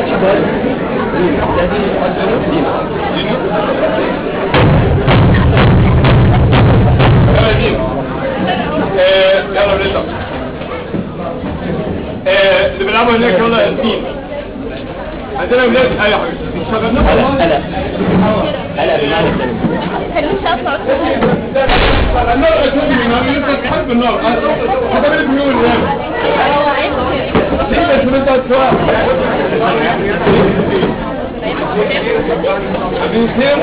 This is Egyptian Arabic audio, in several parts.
يلا دين آه، يلا بنبدأ آه، اللي بيلعبوا هناك يلا ياسين عندنا ولاد اي حبيبي شغلنا هلا هلا هلا بمعنى الكلمة خليش اطلع النار اساسي من النار انت تحب النار هذا بالك من يوم الرياض ليه بس انت سواء عاملين خير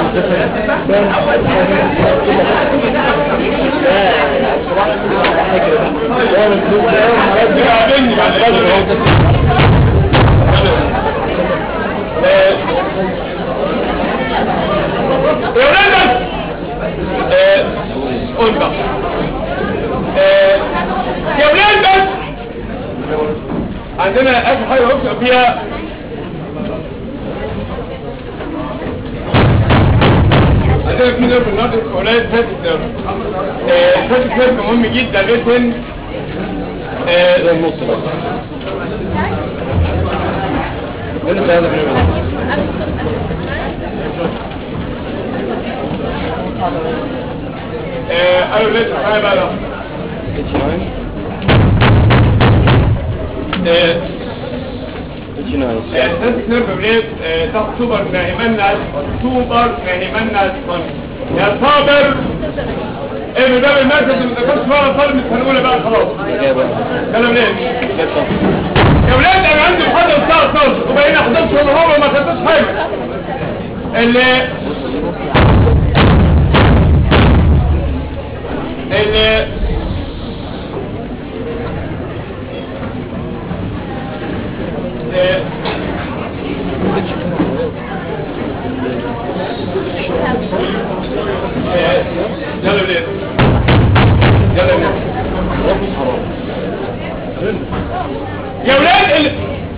بيقابلني بعد كده آه، يا ولاد بس آه، قول بقى آه، يا ولاد بس عندنا اخر حاجه نقص فيها عندنا في نيرف النهارده اسمه ولايه فاتك نيرف آه، فاتك نيرف مهم جدا ريتن ده النص بس كل سنة بنعمل ايوه لسه معايا بقى ده اتش 9 آه، اتش 9 اساس نيرف بليد تحت سوبر ناهمنا سوبر ناهمنا يا صابر ايه ده المركز اللي ذكرت ولا صار من السنه الاولى بقى خلاص إجابة كلام ليه جت صح يا ولاد انا عندي محاضره الساعه 12 وبقينا 11 ونهار وما خدتش حاجه اللي اللي آه، آه، يلا ولاد يلا ولاد يا ولاد ال...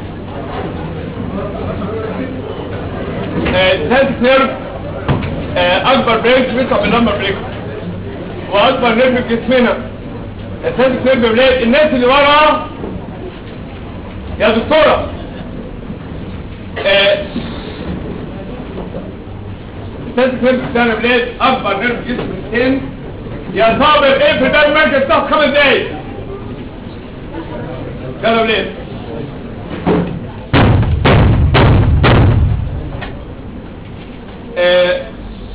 سادس نيرف آه، اكبر بريك بيطلع من لمبر بريك واكبر نيرف في جسمنا سادس نيرف يا ولاد الناس اللي ورا يا دكتوره آه، سادس نيرف بتاعنا يا ولاد اكبر نيرف في جسم الانسان يا صابر ايه في ده المركز تحت خمس دقايق يلا يا ولاد آه،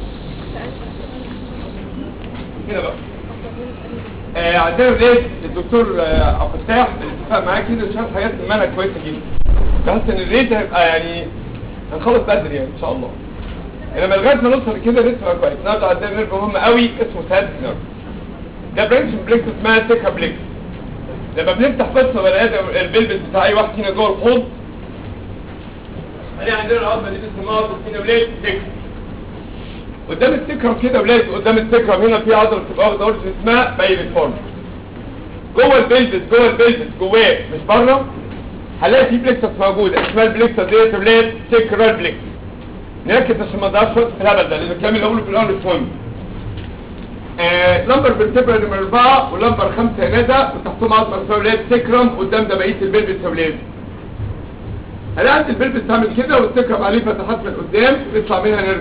هنا بقى آه، عندنا ولاد الدكتور آه، عبد الفتاح اتفق معاه كده شاف حاجات في المنهج كويسه جدا بحس ان الريت هيبقى يعني هنخلص بدري يعني ان شاء الله انما لغايه ما نوصل كده الريت هيبقى كويس النهارده عندنا نيرف مهم قوي اسمه سادس نيرف ده برانش من بليكس اسمها تيكا بليكس لما بنفتح بس بني البلبس بتاع اي واحد فينا جوه الحوض انا عندنا العظمه دي اسمها فينا ولاد تكرم قدام التكرم كده ولاد قدام التكرم هنا في عضله بتبقى واخده اورجن اسمها بايريفورم جوه البلبس جوه البلبس جواه مش بره هنلاقي في بليكسس موجوده اسمها البليكسس ديت ولاد تكرال بليكس نركز عشان ما نضيعش وقت في الهبل ده لان الكلام اللي اقوله في الاول مش مهم آه، لمبر بالتبرة نمرة أربعة ولمبر خمسة يا ندى وتحتهم عظمة اسمها ولاد تكرم قدام ده بقية البلبس يا ولاد أنا عندي البلبس تعمل كده والتكرم عليه فتحات من قدام بيطلع منها نرد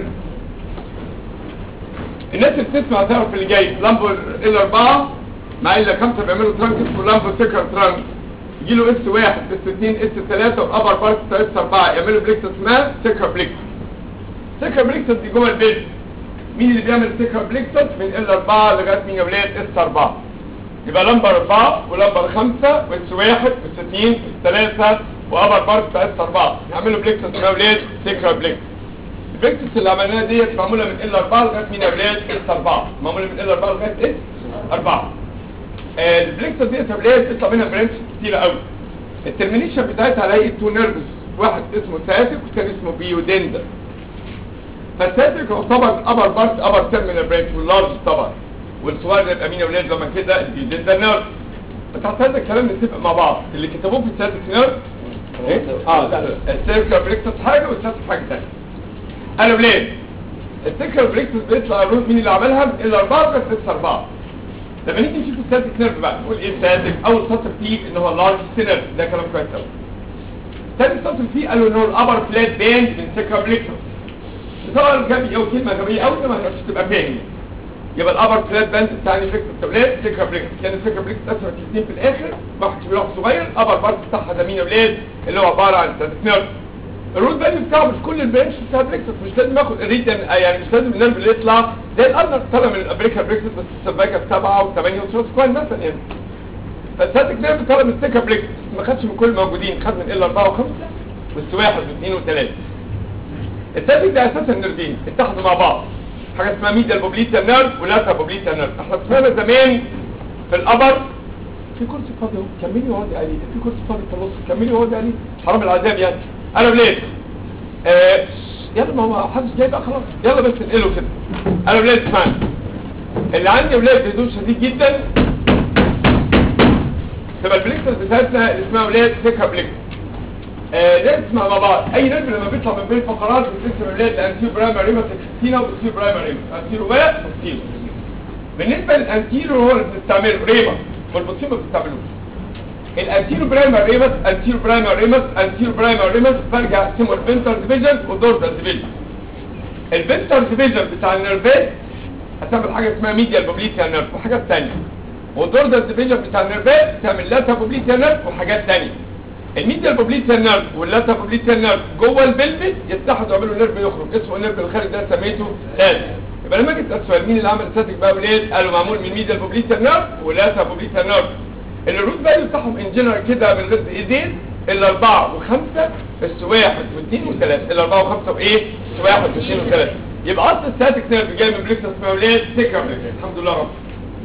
الناس اللي بتسمع تعرف اللي جاي لمبر ال 4 مع ال 5 بيعملوا ترانك اسمه لمبر تكرم ترانك يجي له اس 1 اس 2 اس 3 وابر بارت اس 4 يعملوا بليكس اسمها تكرم بليكس تكرم بليكس دي جوه البلبس مين اللي بيعمل سكر بليكسس من ال 4 لغايه مين يا ولاد اس 4 يبقى لمبر 4 ولمبر 5 واس 1 واس 2 واس 3 وابر بارت بتاع اس 4 يعملوا بليكسس يا ولاد سكر بليكسس البليكسس اللي عملناها ديت معموله من ال 4 لغايه مين يا ولاد اس 4 معموله من ال 4 لغايه اس 4 آه، البليكسس ديت يا ولاد بيطلع منها برانش كتيره قوي الترمينيشن بتاعتها على هيئه تو نيرفز واحد اسمه ساتيك والثاني اسمه بيودندا فالساتيك يعتبر الابر بارت ابر تيرمينال برانش واللارج طبعا والصغير يبقى مين يا ولاد لما كده البيودندا نيرف فتحت هذا الكلام نتفق مع بعض اللي كتبوه في الساتيك نيرف ايه؟ اه لا لا السيركل بريكسس حاجه والساتيك حاجه ثانيه انا ولاد السيركل بريكسس بيطلع الروت مين اللي عملها من الاربعه بس لسه اربعه لما نيجي نشوف الساتيك نيرف بقى نقول ايه الساتيك اول سطر فيه ان هو لارج سينر ده كلام كويس قوي تاني سطر فيه قالوا ان هو الابر فلات باند من سيكابليكتوس طبعا غبي قوي كلمه غبيه قوي ما هتعرفش تبقى فاهم يبقى الابر فلات باند بتاع الفليكتوس تابلات سيكابليكتوس كان السيكابليكتوس اسمها كلمتين في الاخر واحد كبير واحد صغير الابر بارت بتاعها ده مين يا ولاد اللي هو عباره عن ستاتيك نيرف الرول فاليو بتاعه مش كل البرانش بتاع البريكسس مش لازم اخد الريتن يعني مش لازم النيرف اللي يطلع زي الارنر طالع من الابريكا بريكسس بس السباكه بسبعه وثمانيه وثلاث سكوان مثلا يعني فالستاتيك نيرف طالع من السيكا بريكسس ما خدش من كل الموجودين خد من ال 4 و5 بس واحد واثنين وثلاثه الستاتيك ده اساسا نيرفين اتحدوا مع بعض حاجه اسمها ميديال بوبليتا نيرف ولاتا بوبليتا نيرف احنا سمعنا زمان في الابر في كرسي فاضي اهو كملي واقعدي عليه في كرسي فاضي في النص كملي واقعدي عليه حرام العذاب يعني انا ولاد آه يلا ما هو حدش جاي بقى خلاص يلا بس انقله كده انا ولاد اسمعني اللي عندي ولاد بهدوء شديد جدا تبقى البليكتر بتاعتنا اللي اسمها ولاد سيكا بليكتر آه ده اسمها مع بعض اي نرف لما بيطلع من بين الفقرات بتقسم ولاد لانتيرو برايمري ريما سكستينا وبسيرو برايمري ريما انتيرو بقى بسيرو بالنسبه للانتيرو هو اللي بنستعمله ريما والبسيرو ما بنستعملوش الانتيرو برايمر ريمس انتيرو برايمر ريمس انتيرو برايمر ريمس برجع اقسمه الفنتر ديفيجن والدورزال ديفيجن الفنتر ديفيجن بتاع النيرفات هتعمل حاجه اسمها ميديال بوبليتيا نيرف وحاجات ثانيه والدورزال ديفيجن بتاع النيرفات تعمل لاتا بوبليتيا نيرف وحاجات ثانيه الميديال بوبليتيا نيرف واللاتا بوبليتيا نيرف جوه البلفس يتحدوا يعملوا نيرف يخرج اسمه النيرف الخارج ده سميته لاتا يبقى لما جيت اسال مين اللي عمل ساتك بقى ولاد قالوا معمول من ميديال بوبليتيا نيرف ولاتا بوبليتيا نيرف الروت فاليو بتاعهم ان جنرال كده من غير ايدين الاربعه وخمسه بس واحد واثنين وثلاثه الاربعه وخمسه وايه؟ بس واحد واثنين وثلاثه يبقى اصل الستاتيك نيرف جاي من بليكسس مولاد سكر الحمد لله رب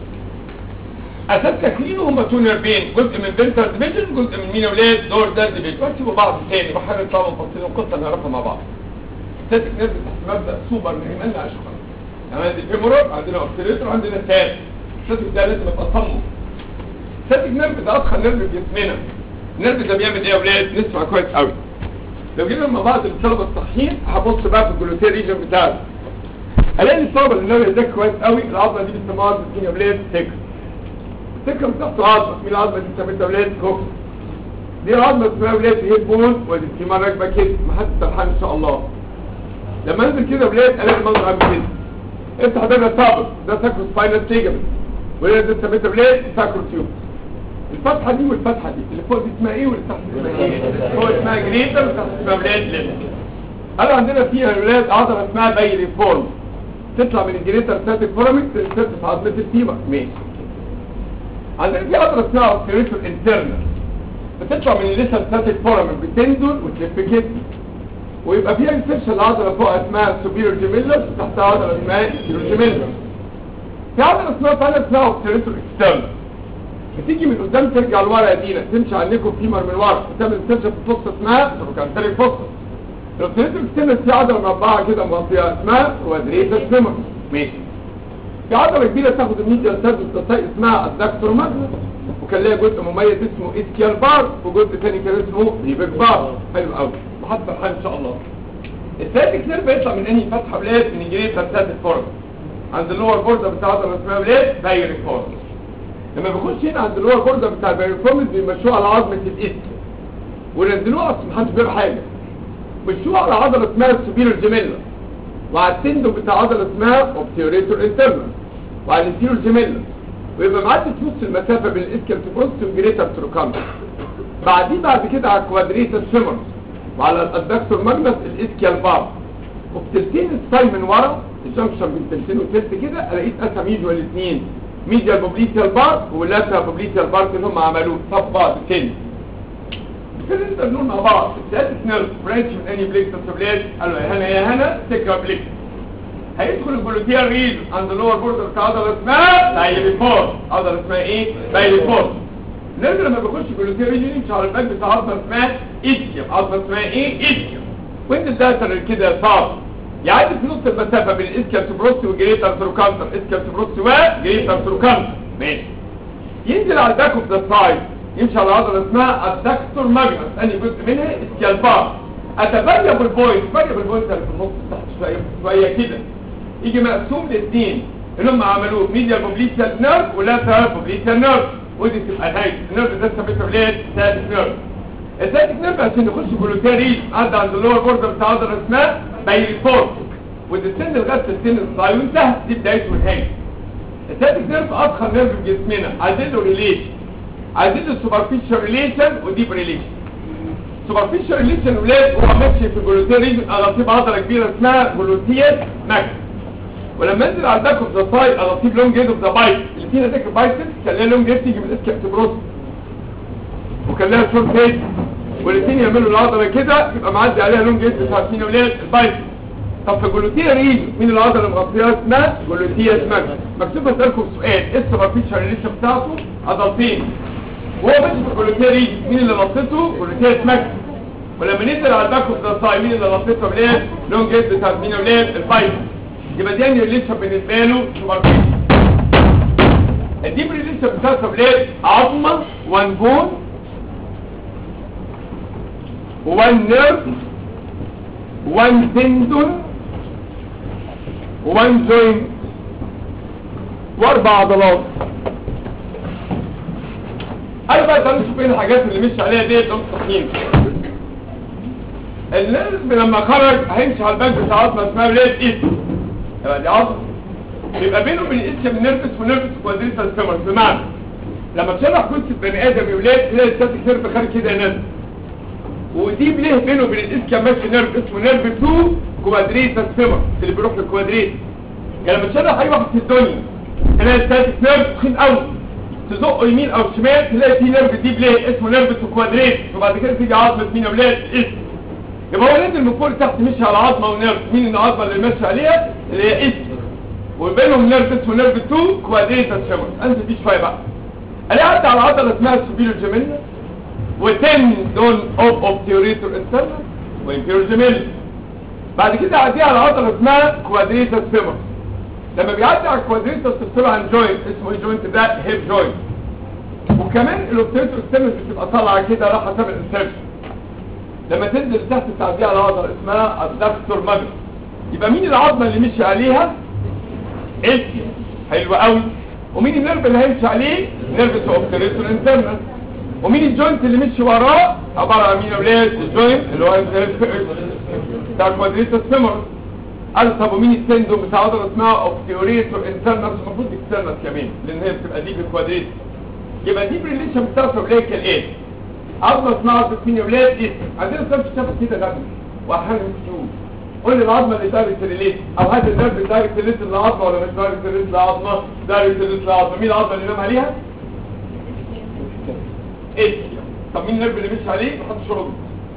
اساس تكوينه هم تو نيرفين جزء من بنتر ديفيجن جزء من مين اولاد دور ده ديفيجن واسيبوا بعض تاني بحاول طبعا مفصلين القصه نعرفها مع بعض الستاتيك نيرف تحت مبدا سوبر نعمل لها اشهر يعني عندي فيمورال عندنا اوبتريتور عندنا تاب الستاتيك ده لازم يبقى صمم الستاتيك نيرف ده اضخم نيرف في جسمنا النيرف ده بيعمل ايه يا اولاد نسمع كويس قوي لو جينا مع بعض الطلبه الصحيين هبص بقى في الجلوتير ريجن بتاعنا الاقي الطلبه اللي النيرف ده كويس قوي العظمه دي بتسموها يا اولاد سكر السكر بتاعته عظمه مين العظمه دي بتسميها يا اولاد كوكس دي العظمه اسمها اولاد هيد بون ودي الكيما راكبه كده ما حدش سرحان ان شاء الله لما انزل كده يا اولاد الاقي المنظر عامل كده افتح ده الطابق ده ساكرو سباينال تيجمنت وده ده سميته بلاد ساكرو تيوب الفتحة دي والفتحة دي اللي فوق دي اسمها ايه واللي تحت اسمها ايه فوق اسمها جريتر وتحت اسمها بلاد ليمت قالوا عندنا فيها الولاد عضلة اسمها بايلي فورم تطلع من الجريتر ساتيك فورمك تنسد في عظمة التيمة ماشي عندنا في عضلة اسمها اوستريتور انترنال بتطلع من الليسر ساتيك فورمك بتنزل وتلف كده ويبقى فيها انسيرشن العضلة فوق اسمها سوبيريور جيميلس وتحتها عضلة اسمها انفيريور جيميلس في عضلة اسمها ثانية اسمها اوستريتور اكسترنال بتيجي من قدام ترجع لورا دينا تمشي على النيكو فيمر من ورا وتعمل سيرجن في الفصة اسمها سروكانتري فصة الاوستريتور اكسترنال في عضلة مربعة كده مغطية اسمها كوادريتس فيمر ماشي في عضلة كبيرة تاخد الميديا سيرفس تصاي اسمها الدكتور ماجنس وكان لها جزء مميز اسمه اسكيال بار وجزء ثاني كان اسمه ريبك بار حلو قوي وحتى فرحان ان شاء الله الثالث نيرف بيطلع من انهي فتحه بلاد من الجريتر ساتيك فورم عند اللور بوردر بتاع عضله اسمها بلاد بايري فورم لما بيخش هنا عند اللور بوردر بتاع البايري فورم بيمشوه على عظمه الاسك وينزلوه اصلا محدش بيعمل حاجه مشوه على عضله اسمها السوبيريور جيميلا وعلى التندو بتاع عضله اسمها اوبتيوريتور انترنال وعلى الانتيريور جيميلا ويبقى معدي في نص المسافه بين الاسكال تبروست والجريتر تروكامبس بعديه بعد كده على الكوادريتس فيمورس وعلى الادكتور ماجنس الاسكيال بار وبتلتين الساي من ورا الجنكشن بين تلتين وتلت كده الاقيه اتقسم يجوا الاثنين ميديال بوبليتيال بار ولاترال بوبليتيال بار اللي هم عملوه صف بعض تاني كده نقدر نقول مع بعض الثالث نيرف برانش من اني بليكس بلاد قالوا يا هنا يا هنا سكه بليكس هيدخل الجلوتيال ريد عند اللور بوردر بتاع عضله اسمها بايلي فور عضله اسمها ايه بايلي فور النرد لما بيخش جلوتيال ريد يمشي على الباك بتاع عضله اسمها اسكيم عضله اسمها ايه اسكيم وانت الداتا كده صعب يعدي في نص المسافه بين الاسكيم تبروس وجريتر تروكانتر اسكيم تبروس وجريتر تروكانتر ماشي ينزل على الباك اوف ذا سايد يمشي على عضله اسمها الدكتور ماجنس انهي جزء منها اسكيال بار اتفريب البوينت فريب البوينت اللي في النص تحت شويه شويه كده يجي مقسوم لاثنين اللي هم عملوه ميديال بوبليتيال نيرف ولاترال بوبليتيال نيرف ودي تبقى نهايه النيرف ده سميته ليه ثالث نيرف الساتيك نيرف عشان يخش جلوتيري عدى عند اللور بوردر بتاع عضله اسمها بايريفورم وديسند لغايه السن الصغير وانتهى دي بدايته والنهايه الساتيك نيرف اضخم نيرف في جسمنا عايزين له ريليشن عايزين له سوبرفيشال ريليشن وديب ريليشن سوبرفيشال ريليشن ولاد هو ماشي في جلوتيري اغطيه بعضله كبيره اسمها جلوتيال ماكس ولما انزل على الباك اوف ذا سايد اغطيه بلونج هيد اوف ذا بايت اللي فينا ذاك البايسبس كان لها لونج هيد تيجي من الاسكابتبروس وكان لها شورت هيد والاثنين يعملوا العضله كده يبقى معدي عليها لونج هيد مش عارفين ولاد البايسبس طب في جلوتيا ريج مين العضله اللي مغطياها اسمها جلوتيا ماكس مكتوب اسالكم سؤال ايه السوبرفيشال ريليشن بتاعته عضلتين وهو ماشي في جلوتيا ريج مين اللي غطيته جلوتيا ماكس ولما ننزل على الباك اوف ذا سايد مين اللي غطيته ولاد لونج هيد بتاعت مين ولاد البايسبس يبقى دي ريليشن بالنسبه له سوبرفيشال الديب ريليشن بتاعته ولاد عظمه وان بون وان نيرف وان تندون وان جوينت واربع عضلات انا بقى تعالوا نشوف ايه الحاجات اللي مشي عليها ديت لو صحيين النرف لما خرج هيمشي على البنك بتاع عظمه اسمها ولاد اسم يبقى دي عظمه يبقى بينه وبين الاسم نيرفس ونيرفس كوادريتال فيمر بمعنى لما تشرح جثه بني ادم يا ولاد تلاقي الستاتيك نيرف خارج كده نازل ودي ليه بينه وبين الاسكا ماشي نيرف اسمه نيرف 2 كوادريتال فيمر اللي بيروح للكوادريت يعني لما تشرح اي واحد في الدنيا تلاقي الستاتيك نيرف تخين قوي تزقه يمين او شمال تلاقي في نيرف ديب ليه اسمه نيرف كوادريت وبعد كده تيجي عظمه مين يا ولاد اسم يبقى هو نزل من فوق لتحت مشي على عظمه ونيرف مين العظمه اللي ماشي عليها اللي هي اسم وبينهم نيرف اسمه نيرف 2 كوادريتال فيمر انزل دي شويه بقى الاقي عدى على عضله اسمها السوبيريور جيميلا وتندون اوف اوبتيوريتور انترنال وانفيريور جيميلا بعد كده عديها على عضله اسمها كوادريتال فيمر لما بيعدي على الكوادريتال تفصله عن جوينت اسمه ايه جوينت ده هيب جوينت وكمان الاوبتيوريتور انترنال بتبقى طالعه كده رايحه تعمل انسرشن لما تنزل تحت تعديها على عضله اسمها الدكتور ماجن يبقى مين العظمه اللي مشي عليها اسكي حلو قوي ومين النيرف اللي هيمشي عليه نيرف اوبتيوريتور انترنال ومين الجوينت اللي مشي وراه عباره عن مين يا اولاد الجوينت اللي هو بتاع الكوادريتس فيمور قال طب ومين التندون بتاع عضله اسمها اوبتيوريتور انترنال المفروض اكسترنال كمان لان هي بتبقى دي بالكوادريتس يبقى دي بريليشن بتاعته اولاد كالايه عظمه اسمها عظمه مين يا اولاد اسم عندنا سبب شافت كده غبي واحيانا مكتوب قول لي العظمه اللي دايركت ريليت او هات النيرف دايركت ريليت للعظمه ولا مش دايركت ريليت للعظمه دايركت ريليت للعظمه مين العظمه اللي نام عليها ايه طب مين النيرف اللي مشي عليه ما حطش رد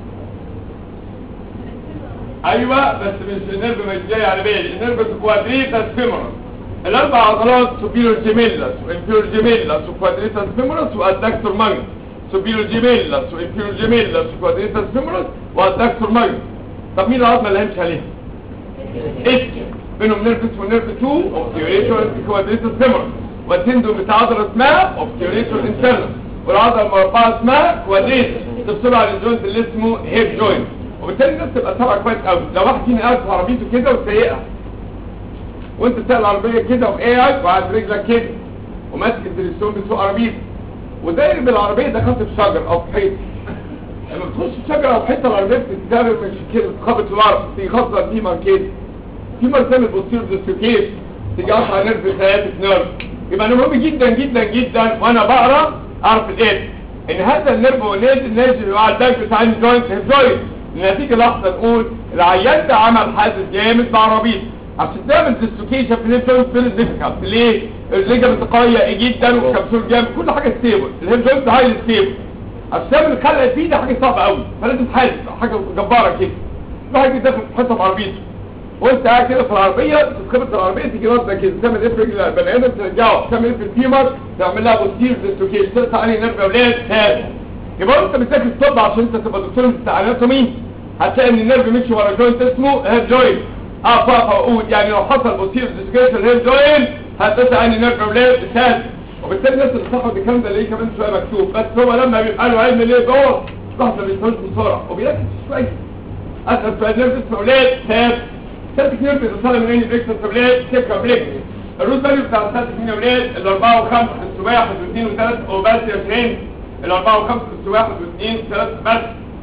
ايوه بس مش النيرف مش جاي على بالي النيرف كوادريتاس فيمورس الاربع عضلات سوبيريور جيميلاس وانفيريور جيميلاس وكوادريتاس فيمورس والدكتور ماجنس سوبيريور جيميلاس وانفيريور جيميلاس وكوادريتاس فيمورس والدكتور ماجنس طب مين العظمه اللي هيمشي عليها اسم بينهم نيرف اسمه نيرف 2 اوبتيوريتور كوادريتاس فيمورس والتندون بتاع عضله اسمها اوبتيوريتور انترنال والعضله المربعه اسمها كوادريتس تفصلها عن الجوينت اللي اسمه هيب جوينت وبالتالي الناس تبقى سامعه كويس قوي لو واحد فينا قاعد في عربيته كده وسايقها وانت سايق العربيه كده وقاعد وقاعد رجلك كده وماسك الدريسيون بتسوق عربيتك وداير بالعربيه ده خط في شجر او في حيط لما بتخش في شجره او حته العربيه بتتكرر مش كده بتخبط في الارض تيجي خبطه فيمر كده فيمر تعمل بوستير ديسلوكيشن تيجي قطع نيرف سياتيك نيرف يبقى انا مهم جدا جدا جدا وانا بقرا اعرف الايه ان هذا النيرف ونازل نازل على الباك بتاع الجوينت جوينت نتيجه لحظه نقول العيان ده عمل حادث جامد بعربيته عشان تعمل ديسلوكيشن في الهيب جوينت فيري ديفيكالت ليه؟ الليجمنت قويه جدا والكبسول جامد كل حاجه ستيبل الهيب جوينت هايلي ستيبل عشان تعمل الخلع فيه ده حاجه صعبه قوي فلازم تحل حاجه جباره كده واحد داخل في حته في عربيته وانت قاعد كده في العربيه تتخبط العربيه تيجي راسك كده تعمل ايه في رجل البني ادم ترجعه تعمل ايه في الفيمر تعمل لها بوستير ديسلوكيشن تقطع عليه نيرف يا اولاد ثابت يبقى انت بتذاكر الطب عشان انت تبقى دكتور بتاع اناتومي هتلاقي ان النيرف مشي ورا جوينت اسمه هيب جوينت اه فاق اقول يعني لو حصل بوستير ديسلوكيشن هيب جوينت هتقطع عليه نيرف يا اولاد ثابت وبالتالي الناس اللي صحوا الكلام ده ليه كمان شويه مكتوب بس هو لما بيبقى له علم ليه جوه الواحد ما بيفهمش بسرعه وبيركز شويه اسال سؤال نيرف اسمه اولاد ثابت ثابت نيرف بيتصل من اني بريكس اولاد سكه بريكس الروت فاليو بتاع الثابت مين يا اولاد الاربعه وخمسه السباع واحد واثنين وثلاثه وبس يا فريند الاربعه وخمسه اس واحد واثنين وثلاثه بس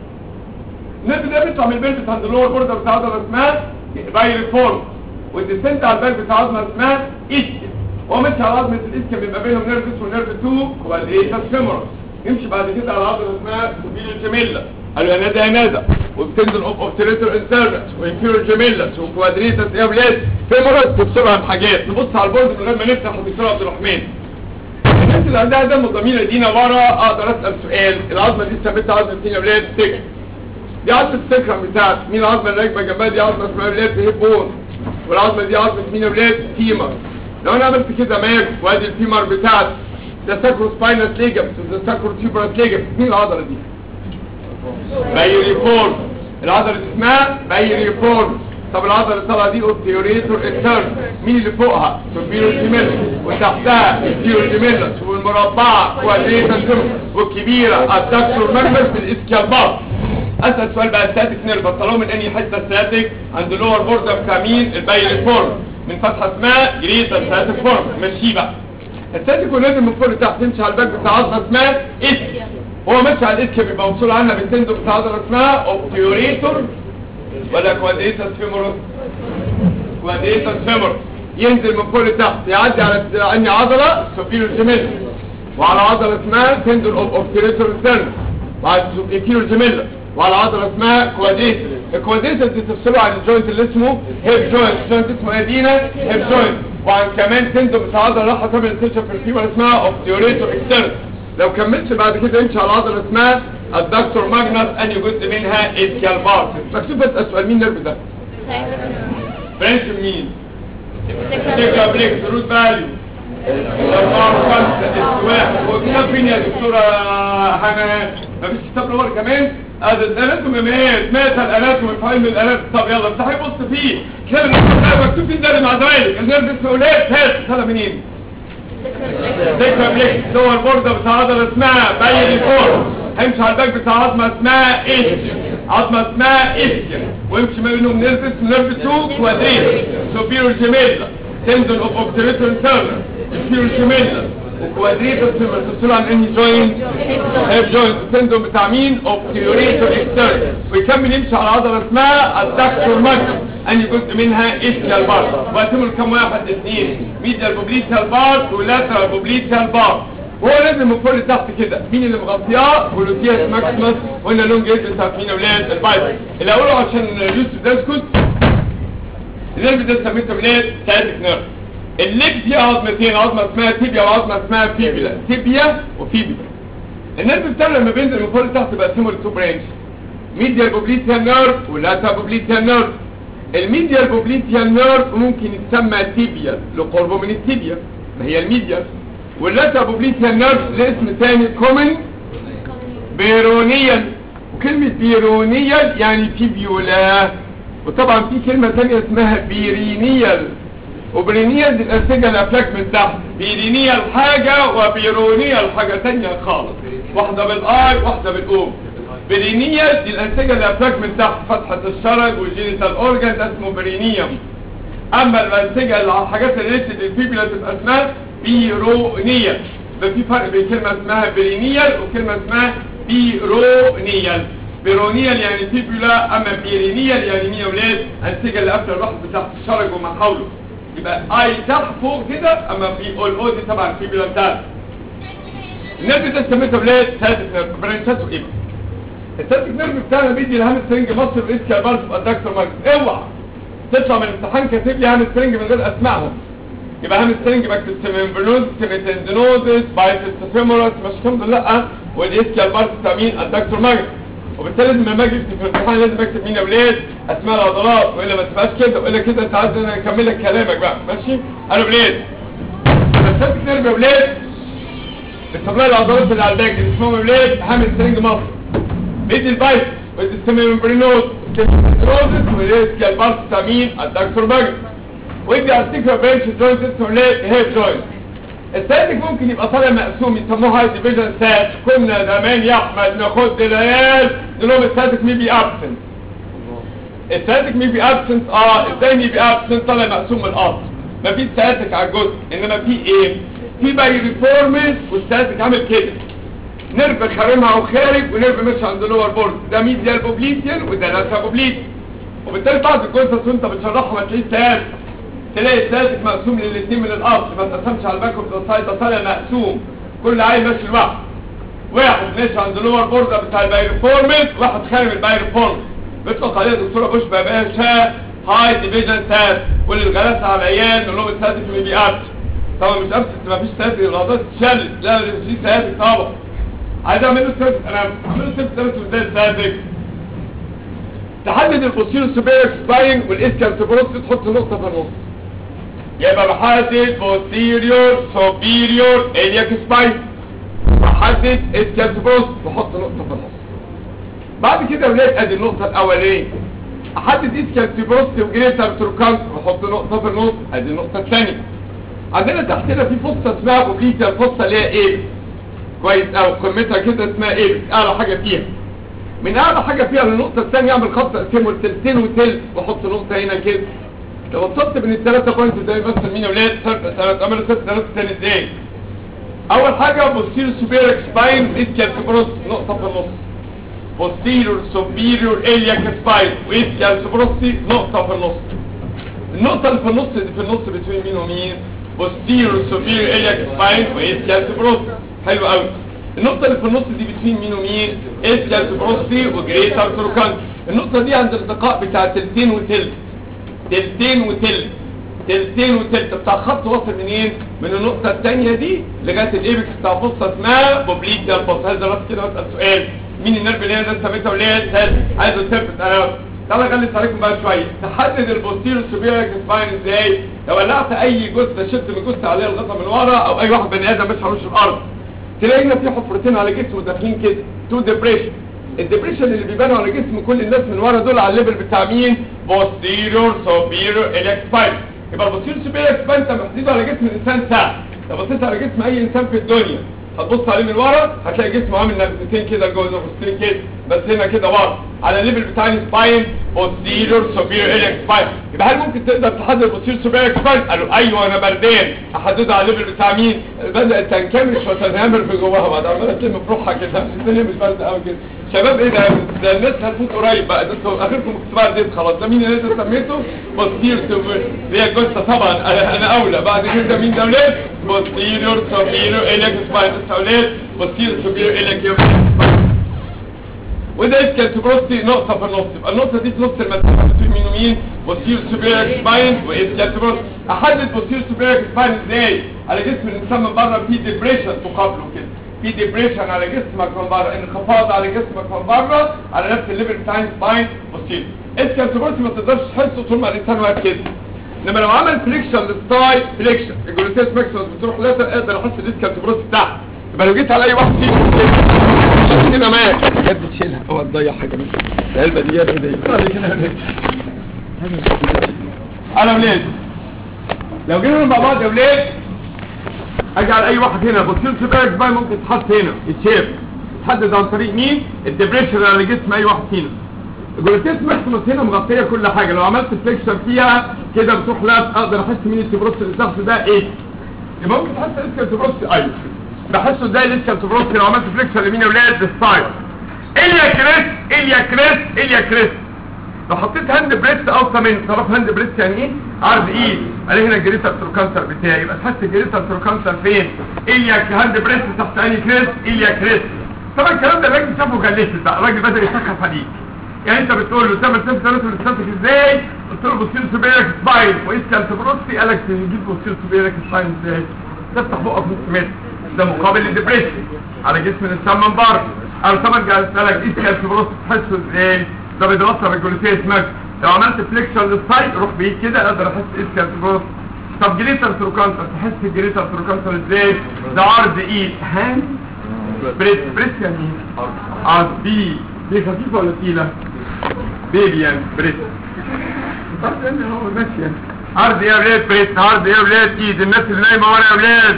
النرف ده بيطلع من البلد عند اللور بوردر بتاع عضله اسمها باي ريفورم والديسنت على البلد بتاع عضله اسمها اسكيم هو ماشي على عظمه الاسكيم بيبقى بينهم نيرف اسمه نيرف 2 كوادريتاس فيمورس يمشي بعد كده على عضله اسمها سوبيريور جيميلا قالوا يا نادا يا نادا وبتنزل اوف اوبتريتور انترنت وانفيريور جيميلا وكوادريتاس ايه ولاد فيمورس تفصلها بحاجات نبص على البورد من غير ما نفتح الدكتور عبد الرحمن الناس اللي عندها دم ضمير دينا ورا اقدر اسال سؤال العظمه دي ثابته عظمه مين يا ولاد سكر دي عظمه السكرم بتاعت مين العظمه اللي راكبه جنبها دي عظمه اسمها ولاد هيب بون والعظمه دي عظمه مين يا ولاد فيمر لو انا عملت كده ماك وادي الفيمر بتاعت ده ساكرو سباينس ليجمنت وده ساكرو تيوبرس ليجمنت مين العضله دي بايريفورم العضله دي اسمها بايريفورم طب العضله اللي طالعه دي اوبتيوريتور انترن مين اللي فوقها سوبيريور جيميلس وتحتها انفيريور جيميلس والمربعه كوادريتال والكبيره الدكتور ماجنس بالاسكيال باص اسال سؤال بقى الستاتيك نيرف طلعوا من انهي حته ستاتيك عند اللور بوردر بتاع مين البايريفورم من فتحه اسمها جريتا ستاتيك فورم ماشي بقى الستاتيك ونازل من فوق لتحت يمشي على الباك بتاع عضله اسمها اسكي هو ماشي على الاسكي بيبقى موصول عنها بالتندو بتاع عضله اسمها اوبتيوريتور ولا كوادريتاس فيمورس كوادريتاس فيمورس ينزل من فوق لتحت يعدي على اني عضله سوبيريور جيميلا وعلى عضله اسمها تندون اوف اوبتيوريتور انترن وعلى سوبيريور جيميلا وعلى عضله اسمها كوادريتاس الكوادريتاس دي تفصله عن الجوينت اللي اسمه هيب جوينت الجوينت اسمه ايه دينا هيب جوينت وعن كمان تندون بتاع عضله راح تعمل انسيشن في الفيمر اسمها اوبتيوريتور اكسترن لو كملت بعد كده يمشي على عضله اسمها الدكتور ماجنس انهي جزء منها اسكيال بارت مكتوب بس اسال مين نرف ده برانش مين تكا بريك روت فاليو أربعة وخمسة اس واحد هو كتاب فين يا دكتورة حنان مفيش كتاب لور كمان هذا الاناتومي مات مات الاناتومي في علم الاناتومي طب يلا افتحي بص فيه كتاب الاناتومي مكتوب فيه ده مع زمايلك النرف اسمه اولاد هات طالع منين؟ ذكرى بليك دور بوردة بتاع عضلة اسمها بايري فور هيمشي على الباك بتاع عظمة اسمها اسكيا عظمة اسمها اسكيا ويمشي ما بينهم نيرف اسمه نيرف 2 كوادريت سوبيرور جيميلا تندون اوف اوبتريتور انترنال سوبيرور جيميلا وكوادريت تفصل عن انهي جوينت هيب جوينت التندون بتاع مين اوبتيوريتور اكسترنال ويكمل يمشي على عضلة اسمها الدكتور ماجنس انهي جزء منها اسكيال بارت وقسموا لكم واحد اثنين ميديال بوبليتال بارت ولاترال بوبليتال بارت وهو نازل من فوق لتحت كده مين اللي مغطياه بولوتياس ماكسيمس وقلنا لون جيد بتاع مين اولاد البايبر اللي اقوله عشان يوسف ده يسكت النيرف ده سميته اولاد سايتك نيرف الليب فيها عظمتين عظمه اسمها تيبيا وعظمه اسمها فيبيلا تيبيا وفيبيلا النيرف بتاعنا لما بينزل من فوق لتحت بقسمه لتو برانش ميديال بوبليتال نيرف ولاترال بوبليتال نيرف الميديال بوبليتيال نيرف ممكن يتسمى تيبيال لقربه من التيبيا ما هي الميديال واللاترال بوبليتيال نيرف لاسم تاني كومن بيرونيال وكلمة بيرونيال يعني فيبيولا وطبعا في كلمة تانية اسمها بيرينيال وبيرينيال دي الأنسجة الأفلاك من تحت بيرينيال حاجة وبيرونيال حاجة تانية خالص واحدة بالآي واحدة بالأوم برينيال دي الانسجه اللي افلاك من تحت فتحه الشرج والجينيتال اورجان ده اسمه برينيوم اما الانسجه اللي على الحاجات اللي ريتد الفيبولا تبقى اسمها بيرونيال ده في فرق بين كلمه اسمها برينيال وكلمه اسمها بيرونيال بيرونيال يعني فيبولا اما بيرينيال يعني مين يا ولاد انسجه اللي قافله الواحد بتاعت الشرج وما حوله يبقى اي تحت فوق كده اما في اول او دي طبعا الفيبولا بتاعتك النرف ده سميته ولاد ثالث برانشاته ايه السيرفيك نيرف بتاعنا بيدي الهام سترينج مصر ريسك بارت الدكتور ماجنس اوعى تطلع من الامتحان كاتب لي هام سترينج من غير اسمائهم يبقى هام سترينج بكتب سيمبرنوز سيميتندينوزس بايتس فيمورس مش الحمد لله والاسكيال بارت بتاع مين الدكتور ماجنس وبالتالي لازم لما اجي اكتب في الامتحان لازم اكتب مين يا ولاد اسماء العضلات والا ما تبقاش كده والا كده انت عايز انا اكمل لك كلامك بقى ماشي انا ولاد السيرفيك نيرف يا ولاد بتطلع العضلات اللي على الباك دي اسمهم يا ولاد هام سترينج مصر بيدي البايت بيدي السيميمبرينوز السيميمبرينوز والريسك البارت بتاع مين الدكتور باجر ويدي على السيكرا بينش جوينت اسمه ليه هيب جوينت الساتك ممكن يبقى طالع مقسوم يسموها هاي ديفيجن سات كنا زمان يا احمد ناخد العيال نقول الساتك مي بي ابسنت الساتك مي بي ابسنت اه ازاي مي بي ابسنت طالع مقسوم من الاصل مفيش ساتك على الجزء انما في ايه في باي ريفورمز والساتك عامل كده نرف خارمها وخارج ونرف ماشي عند اللور بورد ده ميديال بوبليتيان وده لاترال بوبليتيان وبالتالي بعض الجثث وانت بتشرحها ما تلاقيش سياسي تلاقي السياسك مقسوم للاثنين من الاصل ما تقسمش على الباك اوف ذا سايد ده طالع مقسوم كل عيل ماشي لوحده واحد ماشي عند اللور بورد بتاع البايرفورمنت واحد خارج البايرفورمنت بيطلق عليها دكتوره بوش باشا هاي ديفيجن سات واللي الغلاسه على العيال نقول لهم الساتك ما بيقابش طبعا مش امس ما فيش ساتك الغلطات تتشل لا في ساتك طبعا عايز اعمل له سيرف انا اعمل له سيرف سيرف ازاي الساتك تحدد البوستيرو سوبيريك سباين والاسكال تبروس تحط نقطه في النص يبقى بحدد posterior superior iliac spine بحدد اسكال تبروس بحط نقطه في النص بعد كده يا ولاد ادي النقطه الاولانيه احدد اسكال تبروس وجريتر تروكانت بحط نقطه في النص ادي النقطه الثانيه عندنا تحتنا في فصه اسمها بوبليتا الفصه اللي هي ايه كويس او قمتها كده اسمها ايه اعلى حاجه فيها من اعلى حاجه فيها للنقطه الثانيه اعمل خط اقسمه لتلتين وتلت واحط نقطه هنا كده لو وصلت بين الثلاثه بوينت زي مثلا مين يا ولاد ثلاث اعملوا ست ثلاثه تاني ازاي اول حاجه بوستيريور سوبيريك سباين اسكال كبروس نقطه في النص بوستيريور سوبيريور الياك سباين واسكال كبروسي نقطه في النص النقطه اللي في النص دي في النص بين مين ومين بوستيريور سوبيريور الياك سباين واسكال كبروسي حلو قوي النقطة اللي في النص دي بتوين مين ومين اسكال بروستي وجريتر تروكان النقطة دي عند الالتقاء بتاع تلتين وتلت تلتين وتلت تلتين وتلت بتاع خط واصل منين من النقطة الثانية دي لغاية الايبكس بتاع فصة اسمها بوبليك ده الفصة هذا بس كده بسأل سؤال مين النرف اللي هي ده سميتها ولاد هذا عايز تثبت انا تعالى اغلس عليكم بقى شوية تحدد البوستيرو سوبيريك سباين ازاي لو ولعت اي جثة شد من جثة عليها الغطا من ورا او اي واحد بني ادم مش هنوش الارض تلاقي هنا في حفرتين على جسمه داخلين كده تو ديبريشن الديبريشن اللي بيبانوا على جسم كل الناس من ورا دول على الليفل بتاع مين posterior superior iliac spine يبقى البوستيريور superior spine انت محدده على جسم الانسان ساعه لو بصيت على جسم اي انسان في الدنيا هتبص عليه من ورا هتلاقي جسمه عامل نبتتين كده جوه نبتتين كده بس هنا كده ورا على الليفل بتاع السباين posterior superior iliac spine يبقى هل ممكن تقدر تحدد posterior superior spine قالوا ايوه انا بردان احددها على الليفل بتاع مين بدات تنكمش وتنهمر في جواها بعد عماله تلم في روحها كده الدنيا مش بارده قوي كده شباب ايه ده ده الناس هتموت قريب بقى ده انتوا اخركم اختبار ديت خلاص ده مين اللي انت سميته posterior superior هي الجثه طبعا انا انا اولى بعد كده مين ده ولاد posterior superior iliac spine بس اولاد posterior superior iliac spine وده اسكالتوبروستي نقطة في النص يبقى النقطة دي في نص المسافة بين مين ومين بوستير سوبيريك سباين واسكالتوبروستي احدد بوستير سوبيريك سباين ازاي على جسم الانسان من بره في ديبريشن تقابله كده في ديبريشن على جسمك من بره انخفاض على جسمك من بره على نفس الليفل بتاع السباين بوستير اسكالتوبروستي ما تقدرش تحسه طول ما الانسان واقف كده انما لو عمل فليكشن للستاي فليكشن الجلوتيس ماكسيموس بتروح لاتر اقدر احس الاسكالتوبروستي بتاعها يبقى لو جيت على اي واحد فيهم هنا معاك بجد تشيلها اوعى تضيع حاجه منها العلبه دي يا ابني انا ولاد لو جينا مع بعض يا ولاد اجعل اي واحد هنا بصير سباك بقى ممكن تحط هنا يتشاف تحدد عن طريق مين الدبريشن على جسم اي واحد فينا الجلوتيس ماكسيموس هنا مغطيه كل حاجه لو عملت فليكشن فيها كده بتروح لا اقدر احس مين التبروس الشخص ده ايه يبقى ممكن تحس اسكال تبروس ايوه بحسه ازاي الاسكال تبروس لو عملت فليكشن لمين يا ولاد للسايد اليا كريس اليا كريس اليا كريس لو حطيت هاند بريست اوسع من طرف هاند بريست يعني ايه عرض ايد الاقي هنا الجريتر تروكانسر بتاعي يبقى تحس الجريتر تروكانسر فين اليا هاند بريست تحت اني كريس اليا كريس طبعا الكلام ده الراجل شافه جلست بقى الراجل بدا يسخف عليك يعني انت بتقول له تعمل سيف ثلاثه للسنتك ازاي قلت له بصير سوبيرك سباين واسكال تبروسي قال لك تجيب بصير سوبيرك سباين ازاي تفتح بقك نص متر ده مقابل للدبريشن على جسم الانسان من بره انا طبعا جاي اسالك اسكال تبروسي تحسه ازاي ده بيتغطى بالجلوتيس ماكس لو عملت فليكشن للسايد روح بيه كده اقدر احس اسكال تبروسي طب جريتر تروكانتر تحس الجريتر تروكانتر ازاي ده عرض ايد هاند بريس بريس يعني ايه عرض بي دي خفيفه ولا تقيله بيبي يعني بريس طب يعني هو ماشي يعني عرض يا ولاد بريس عرض يا ولاد ايد الناس اللي نايمه ورا يا ولاد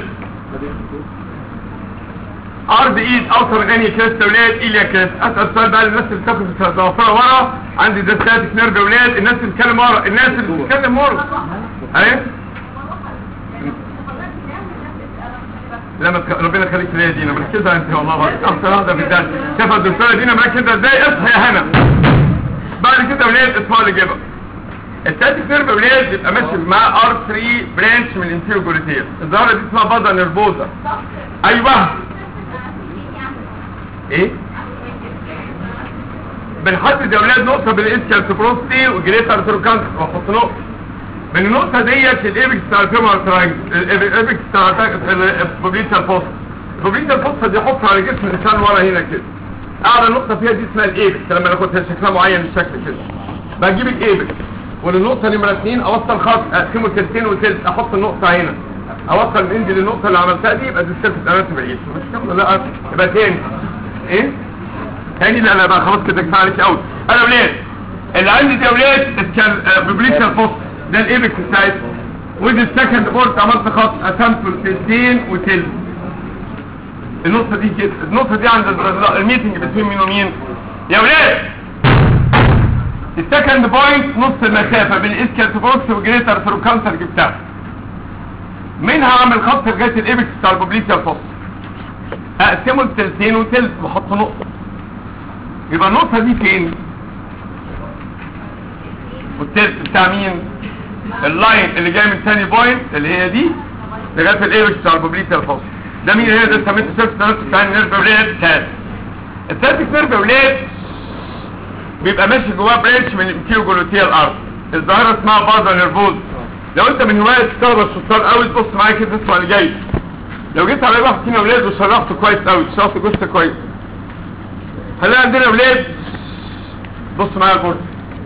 عرض ايد اوصل غني كريست يا ولاد ايليا كريست اسال سؤال بقى للناس اللي بتاخد ضوافرها ورا عندي ده ستاتيك نيرف يا ولاد الناس اللي بتتكلم ورا الناس اللي بتتكلم ورا اهي لما تخ... ربنا يخليك ليا دينا مركزه انت والله بقى احسن واحده في الدرس شايفه الدكتوره دينا مركزه ازاي اصحى يا هنا بعد كده ولاد اسمعوا اللي جابها التاتيك نيرف يا ولاد بيبقى ماشي معاه ار 3 برانش من الانتيرو جلوتيال الظاهره دي اسمها بازا نيرفوزا ايوه ايه بنحدد يا ولاد نقطه بالاسكال سبروستي وجريتر ثروكانس واحط نقطه من النقطه ديت الايبكس بتاع الفيمور تراينجل الايبكس بتاع البوبليتال فوسا البوبليتال فوسا دي احطها على جسم الانسان ورا هنا كده اعلى نقطه فيها دي اسمها الايبكس لما ناخدها شكلها معين بالشكل كده بجيب الايبكس والنقطه نمره اثنين اوصل خط اقسمه تلتين وتلت احط النقطه هنا اوصل من دي للنقطه اللي عملتها دي يبقى دي السيرفس اناتومي بعيد مش كده لا يبقى تاني ايه تاني لا لا بقى خلاص كده كفايه عليك قوي انا يا ولاد اللي عندي دي يا ولاد ببليشال فوس ده الايبكس بتاعتي ودي السكند بورت عملت خط قسمته لتلتين وتلت النقطه دي كده النقطه دي عند الميتنج بين مين ومين يا ولاد السكند بوينت نص المسافة بين الاسكال بوكس وجريتر ثروكانتر جبتها منها اعمل خط لغاية الابكس بتاع البوبليتيا الفصل اقسمه لتلتين وتلت واحط نقطة يبقى النقطة دي فين والتلت بتاع مين اللاين اللي جاي من تاني بوينت اللي هي دي لغاية الابكس بتاع البوبليتيا الفصل ده مين هي ده سميته سيرفس نفس بتاع النيرف ولاد تالت التالت نيرف ولاد بيبقى ماشي جواه برانش من الانتيرو جلوتيال ارض الظاهره اسمها بازا نيرفوز لو انت من هوايه الطلبه الشطار قوي تبص معايا كده تسمع اللي جاي لو جيت على واحد فينا اولاد وشرحته كويس قوي شرحت جثه كويس هنلاقي عندنا اولاد بص معايا البورد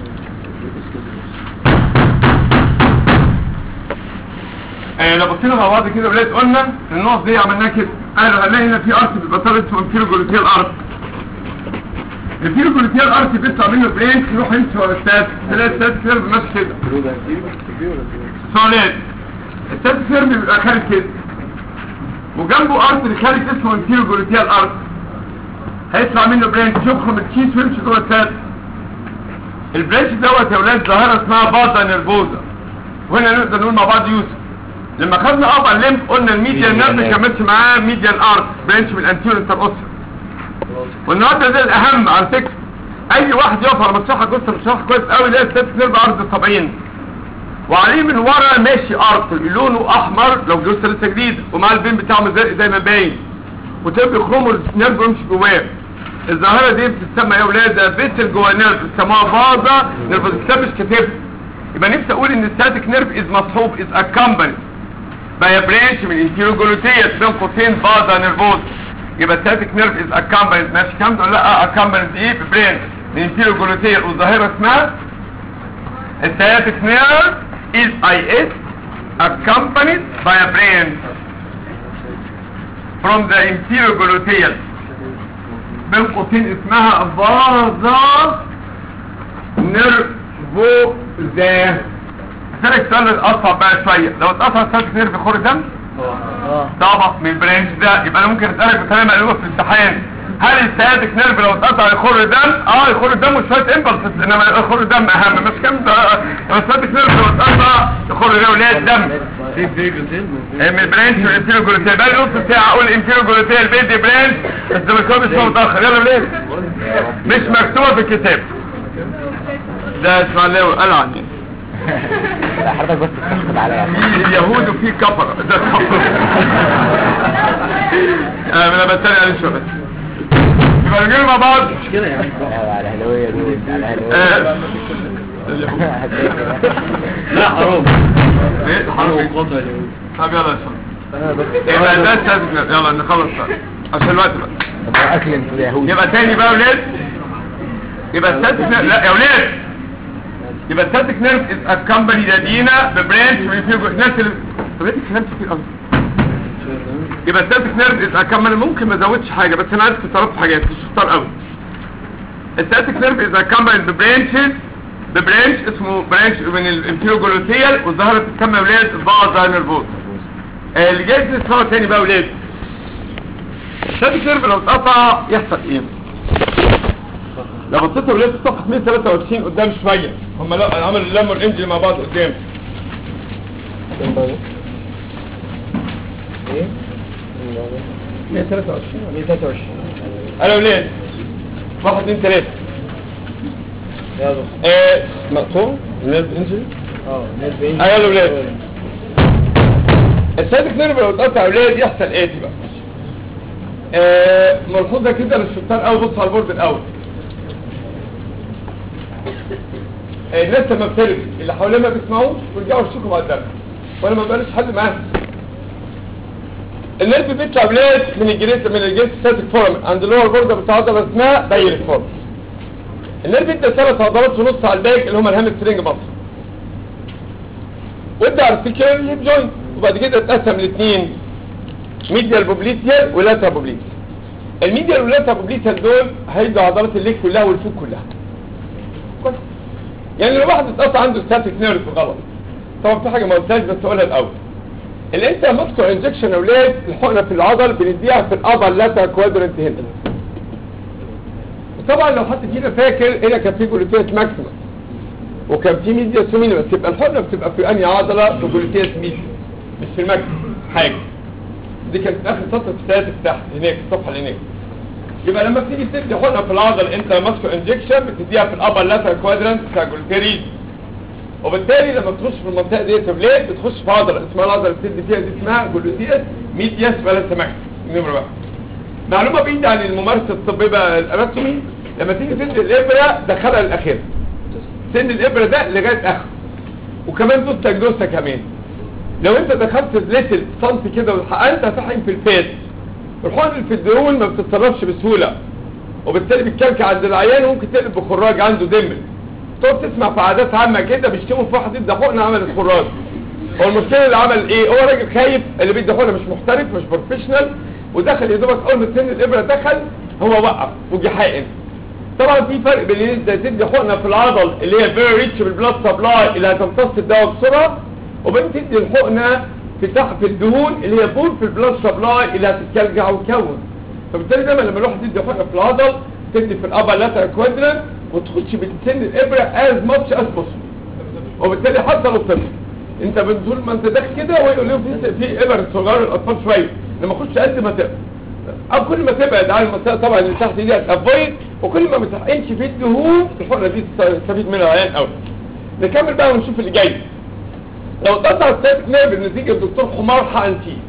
آه لو بصينا مع بعض كده اولاد قلنا النقط دي عملناها كده انا هنلاقي هنا في ارت بيبقى طالع اسمه انتيرو جلوتيال ارت الفيرو جلوتيال ارت بيطلع منه برينش يروح يمشي ورا السات تلاقي السات كيرف ماشي كده سؤالين السات كيرف بيبقى خارج كده وجنبه ارت اللي خارج اسمه انتيرو جلوتيال ارت هيطلع منه برينش يخرم الكيس ويمشي جوه السات البرينش دوت يا ولاد ظاهره اسمها بادا نيرفوزا وهنا نقدر نقول مع بعض يوسف لما خدنا اب الليمب قلنا الميديال نيرف ما كملش معاه ميديال ارت برينش من الانتيرو انتر اوسر والنهارده ده الاهم على فكره اي واحد يقف على مسرح جثه مسرح كويس قوي يلاقي الست نيرف ارض 70 وعليه من ورا ماشي ارض لونه احمر لو جثه لسه جديد ومع البين بتاعه زي زي ما باين وتبقى يخرموا النيرف ويمشي جواه الظاهره دي بتسمى يا اولاد فيسل جوه نيرف بيسموها فازا نيرف الكتاب مش كاتب يبقى نفسي اقول ان الستاتيك نيرف از مصحوب از اكمباني باي برانش من انتيرو جلوتيس بين قوسين فازا نيرفوز يبقى static nerve is accompanied ماشي كام ولا لا accompanied ايه ببرين من انتيرو جلوتيال والظاهرة اسمها static nerve is IS accompanied by a brain from the inferior gluteal بين قوسين اسمها فازا نيرفوزا هسألك سؤال الاصعب بقى شوية لو اتقطع static nerve يخر دم طبعا من البرانش ده يبقى انا ممكن اسالك بطريقه مقلوبه في الامتحان هل السيادك نيرف لو اتقطع يخر دم اه يخر دم وشويه امبلس انما يخر دم اهم مش كام ده السيادك نيرف لو اتقطع يخر ده ولاد دم من البرانش والانتيرو جلوتيال بقى نص ساعه اقول انتيرو جلوتيال بيدي برانش بس ده مكتوب مش متاخر يلا ولاد مش مكتوبه في الكتاب ده اسماعيلاوي قال عني حضرتك بس تستخدم عليا في اليهود وفي كفر ده كفر انا بتريق عليه شويه بس يبقى نجي مع بعض مش كده يعني على هلوية دول على آه. هلوية لا حرام ايه حرام حرام وقطع اليهود طب يلا يا شباب انا بس يبقى ده التذكر يلا نخلص بقى عشان الوقت بقى طب اكل انت يهود يبقى تاني بقى يا ولاد يبقى التذكر لا يا ولاد يبقى التاتيك نيرف از اكمباني دادينا ببرانش من فيو الناس اللي طب انت كلام كتير قوي يبقى التاتيك نيرف از اكمباني ممكن ما ازودش حاجه بس انا عارف ثلاث حاجات مش شطار قوي التاتيك نيرف از اكمباني ببرانشز ببرانش اسمه برانش من الانتيرو جلوتيال والظاهره بتسمى ولاد البازا نيرفوز اللي جاي تسمعوا تاني بقى ولاد التاتيك نيرف لو اتقطع يحصل ايه لو بصيتوا ولاد في صفحه 123 قدام شويه هم لا عملوا اللم والانجل مع بعض قدام ايه 123 123 انا ولاد واحد اتنين تلاته يا دكتور آه مقطوع نيرف انجري اه نيرف ايه ايوه يا ولاد السادك نيرف لو اتقطع يا ولاد يحصل اتي بقى آه ملحوظه كده للشطار قوي بص على البورد الاول آه الناس لما بترغي اللي حواليها ما بيسمعوش ويرجعوا يشتكوا بعد الدرس وانا ما بقالش حد معاهم النيرف بيطلع ولاد من الجريت من الجريت ستاتيك فورم عند اللور بورد بتاع عضله اسمها بايريك فورم النيرف ادى ثلاث عضلات في نص على الباك اللي هم الهامسترنج مصر وادى ارتكيولار هيب جوينت وبعد كده اتقسم لاثنين ميديال بوبليتيال ولاتر بوبليتيال الميديال واللاتر بوبليتيال دول هيدوا عضلات الليج كلها والفوق كلها كويس يعني لو واحد اتقطع عنده ستاتيك نيرف غلط طبعا في حاجه ما قلتهاش بس اقولها الاول اللي انت ماسكو انجكشن يا اولاد الحقنه في العضل بنديها في الابر لاتر كوادرنت هنا طبعا لو حد فينا فاكر هنا كان في جلوتيس ماكسيمم وكان في ميديا سوميني بس يبقى الحقنه بتبقى في انهي عضله في جلوتيس ميديا مش في الماكسيمم حاجه دي كانت اخر سطر في الثلاثه تحت هناك الصفحه اللي هناك يبقى لما بتيجي تدي حقنه في العضله انت ماسكو انجكشن بتديها في الابر لاتر كوادرنت بتاع جلوتيريد وبالتالي لما بتخش في المنطقه دي تبليد بتخش في عضله اسمها العضله اللي بتدي فيها دي اسمها جلوتيس ميدياس ولا سماكس نمره واحد معلومه بعيده عن الممارسه الطبيه بقى الاناتومي لما تيجي تدي الابره دخلها للاخير سن الابره ده لغايه اخره وكمان دوستك دوسه كمان لو انت دخلت ليتل سنتي كده وحقنت هتحقن في الفيس الحقن اللي في الدهون ما بتتصرفش بسهوله وبالتالي بتكلكع عند العيان وممكن تقلب بخراج عنده دمل تقعد تسمع في عادات عامه كده بيشتموا في واحد ادى حقنه عملت خراج هو المشكله اللي عمل ايه هو راجل خايف اللي بيدي حقنه مش محترف مش بروفيشنال ودخل يا دوبك اول ما سن الابره دخل هو وقف وجي حقن طبعا في فرق بين ان انت تدي حقنه في العضل اللي هي فيري ريتش بالبلاد سبلاي اللي هتمتص الدواء بسرعه وبين تدي الحقنه في تحت في الدهون اللي هي بور في البلاد سبلاي اللي هتتكلجع وتكون فبالتالي دايما لما الواحد يدي حقنه في العضل تدي في الابر لاتر كوادرنت وتخش بسن الابره از ماتش از بوسيبل وبالتالي حتى لو طفل انت بتقول ما انت داخل كده ويقول لهم في في ابر صغيره للاطفال شويه لما اخش قد ما تقدر او كل ما تبعد عن المنطقه طبعا اللي تحت دي هتافويد وكل ما ما تحقنش في الدهون الحقنه دي تستفيد منها العيان قوي نكمل بقى ونشوف اللي جاي لو اتقطع السيرك نيرف نتيجه الدكتور حمار حقن فيه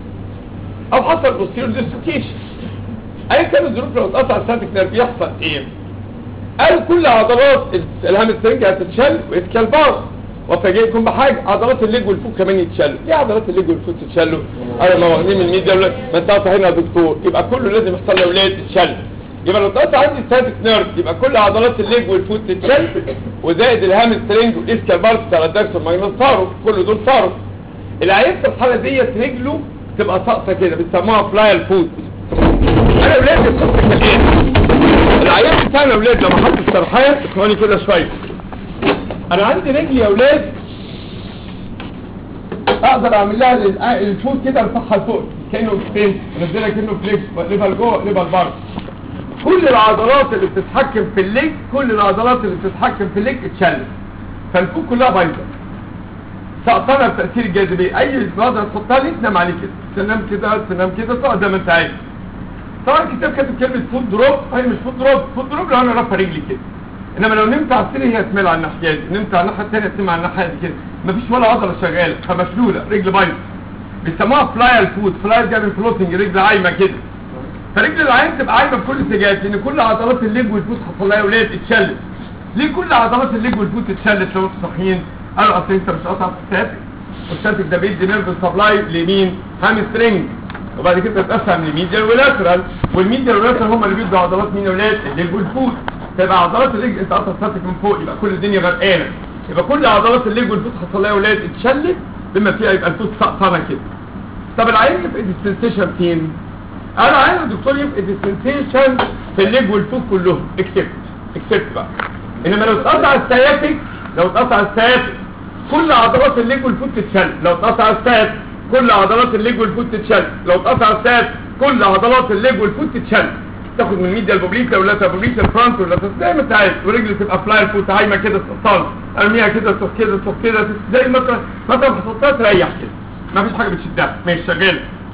او حصل بوستيريور ديسلوكيشن اي كان الظروف لو اتقطع السيرك نيرف يحصل ايه قال كل عضلات الهامسترنج هتتشل ويتكلبار وفاجئكم بحاجه عضلات الليج والفوق كمان يتشلوا ليه عضلات الليج والفوق تتشلوا انا ما واخدين من الميديا ولا ما انت قاطع هنا يا دكتور يبقى كله لازم يحصل له ولاد تتشل يبقى لو اتقطع عندي ستاتيك نيرف يبقى كل عضلات الليج والفوت تتشل وزائد الهامسترنج والاسكالبار بتاع الدكتور ماينس صاروا كل دول صاروا العيان في الحاله ديت رجله تبقى ساقطه كده بيسموها فلاير فوت انا ولاد القصه كالاتي العيان بتاعنا يا ولاد لما حط السرحان اسمعوني كده شويه انا عندي رجلي يا ولاد اقدر اعمل لها لل- الفوت كده ارفعها لفوق كانه فين انزلها كانه فليكس بقلبها لجوه اقلبها لبره كل العضلات اللي بتتحكم في الليج كل العضلات اللي بتتحكم في الليج اتشلت فالفوق كلها بايظه سقطانه بتاثير الجاذبيه اي عضله تحطها لي تنام عليه كده تنام كده تنام كده تقعد زي ما انت عايز طبعا الكتاب كاتب كلمه فوت دروب هي مش فوت دروب فوت دروب لو انا رافع رجلي كده انما لو نمت على السرير هي تميل على الناحيه دي نمت على الناحيه الثانيه تميل على الناحيه دي كده مفيش ولا عضله شغاله فمشلوله رجل بايظه بيسموها فلاير فوت فلاير جاي من فلوتنج رجل عايمه كده فرجل العين تبقى عايمه بكل اتجاهات لان كل عضلات الليج والفوت حصل لها ولاد اتشلت ليه كل عضلات الليج والفوت اتشلت لو انتوا صاحيين قالوا اصل انت مش قاطع في الستاتيك والستاتيك ده بيدي نيرف سبلاي لمين هامسترنج وبعد كده تتقسم لميديال ولاترال والميديال ولاترال هم اللي بيدوا عضلات مين يا ولاد الليج والفوت تبقى عضلات الليج انت قاطع ستاتيك من فوق يبقى كل الدنيا غرقانه يبقى كل عضلات الليج والفوت حصل لها ولاد اتشلت بما فيها يبقى الفوت سقطانه كده طب العين يفقد السنسيشن فين؟ انا عايز الدكتور يفقد السنسيشن في الليج والفوق كلهم اكسبت اكسبت بقى انما لو اتقطع السياتيك لو اتقطع السياتيك كل عضلات الليج والفوت تتشل لو اتقطع السياتيك كل عضلات الليج والفوت تتشل لو اتقطع السياتيك كل عضلات الليج والفوت تتشل تاخد من ميديا البوبليكا ولا بوبليكا الفرونت ولا زي ما انت عايز ورجلي تبقى فلاير فوت عايمه كده سقطان ارميها كده تروح كده تروح كده زي ما انت ما انت حطيتها تريح كده ما فيش حاجه بتشدها ماشي شغاله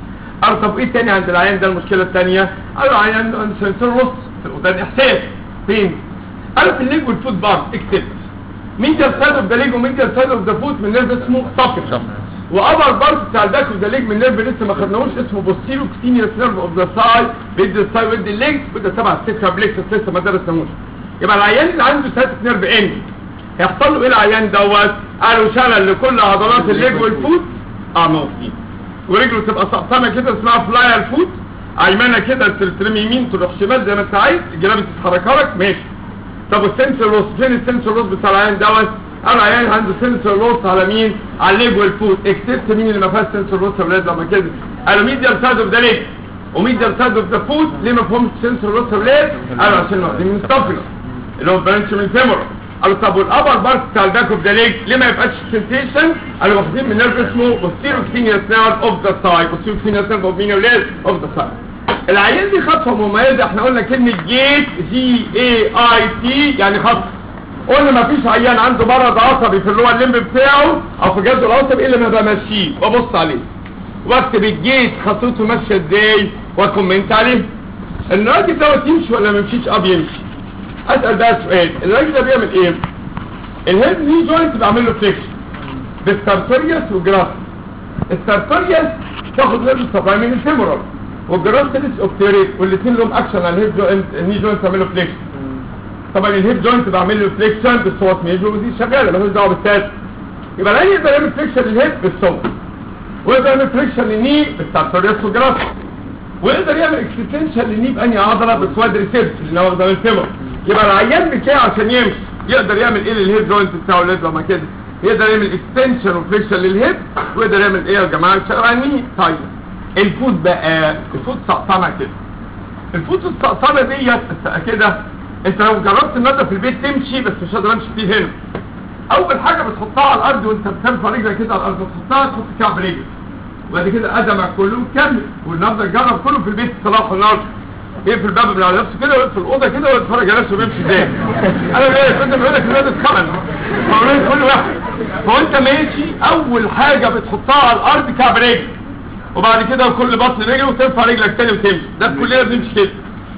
قالوا طب ايه تاني عند العيان ده المشكله الثانيه قالوا العيان عنده سنسور لوس وده الاحساس فين قالوا في الليج والفوت بامب اكتب ميديال سايد اوف ذا ليج وميديال سايد اوف ذا فوت من نيرف اسمه سابيك وابر بارت بتاع الباك اوف ذا ليج من نيرف لسه ما خدناهوش اسمه بوستيرو كتينيوس نيرف اوف ذا سايد بيدي السايد ويدي الليج وده تبع السكر بليكس لسه ما درسناهوش يبقى العيان اللي عنده ساتيك نيرف اند هيحصل له ايه العيان دوت قالوا شلل لكل عضلات الليج والفوت اه موجودين ورجله تبقى سقطانه كده اسمها فلاير فوت ايمنه كده ترمي يمين تروح شمال زي ما انت عايز الجناب تتحركها لك ماشي طب والسنسور لوس فين السنسور لوس بتاع العيان دوت قال العيان عنده سنسور لوس على مين على الليج والفوت اكتبت مين اللي ما فيهاش سنسور لوس يا ولاد لما كده قالوا ميديال سايد اوف ذا ليج وميديال سايد اوف ذا فوت ليه ما فيهمش سنسور لوس يا ولاد قالوا عشان واخدين من ستافينوس اللي هو برانش من فيمورال قالوا طب والابر بارت بتاع الباك اوف ذا ليج ليه ما يبقاش سنسيشن قالوا واخدين من نيرف اسمه posterior نيرف اوف ذا سايد posterior نيرف اوف مين يا ولاد اوف ذا سايد العيان دي خطوه مميزه احنا قلنا كلمه جيت جي اي اي تي يعني خطوه قلنا ما فيش عيان عنده مرض عصبي في اللي هو الليمب بتاعه او في جهازه العصبي الا ما بمشيه وابص عليه واكتب الجيت خطوته ماشيه ازاي واكومنت عليه الراجل دوت يمشي ولا ما يمشيش اه بيمشي اسال بقى سؤال الراجل ده بيعمل ايه الهيد ني جوينت بعمل له فليكشن بالسارتوريوس والجراس السارتوريوس تاخد نيرف سبلاي من الفيمورال والجراس تلس اوبتيريت والاثنين لهم اكشن على الهيب جوينت الني جوينت بعمل له فليكشن طبعا الهيب جوينت بعمل له فليكشن بالصوت ميجو ودي شغاله مالهاش دعوه بالتالت يبقى العين يقدر يعمل فليكشن للهيب بالصوت ويقدر يعمل فليكشن للني بالسارتوريوس والجراس ويقدر يعمل اكستنشن للني بأني عضله بالكوادريسيبس اللي هو واخده من الفيمور يبقى العيان بتاعه عشان يمشي يقدر يعمل ايه للهيب جوينت بتاعه لازم لما كده يقدر يعمل اكستنشن وفليكشن للهيب ويقدر يعمل ايه يا جماعه شغالين طيب الفوت بقى الفوت سقطانه كده الفوت السقطانه ديت كده انت لو جربت النهارده في البيت تمشي بس مش هقدر امشي فيه هنا اول حاجه بتحطها على الارض وانت بترفع رجلك كده على الارض بتحطها تحط كعب رجلك وبعد كده قدمك كله وكمل والنهارده جرب كله في البيت صلاح النهارده يقفل الباب من على نفسه كده ويقفل الاوضه كده ويتفرج على نفسه بيمشي ازاي انا ايه كنت بقول لك الواد اتخمن فقولين كل واحد فانت ماشي اول حاجه بتحطها على الارض كعب رجل وبعد كده كل بطن رجل وترفع رجلك تاني وتمشي ده كلنا بنمشي كده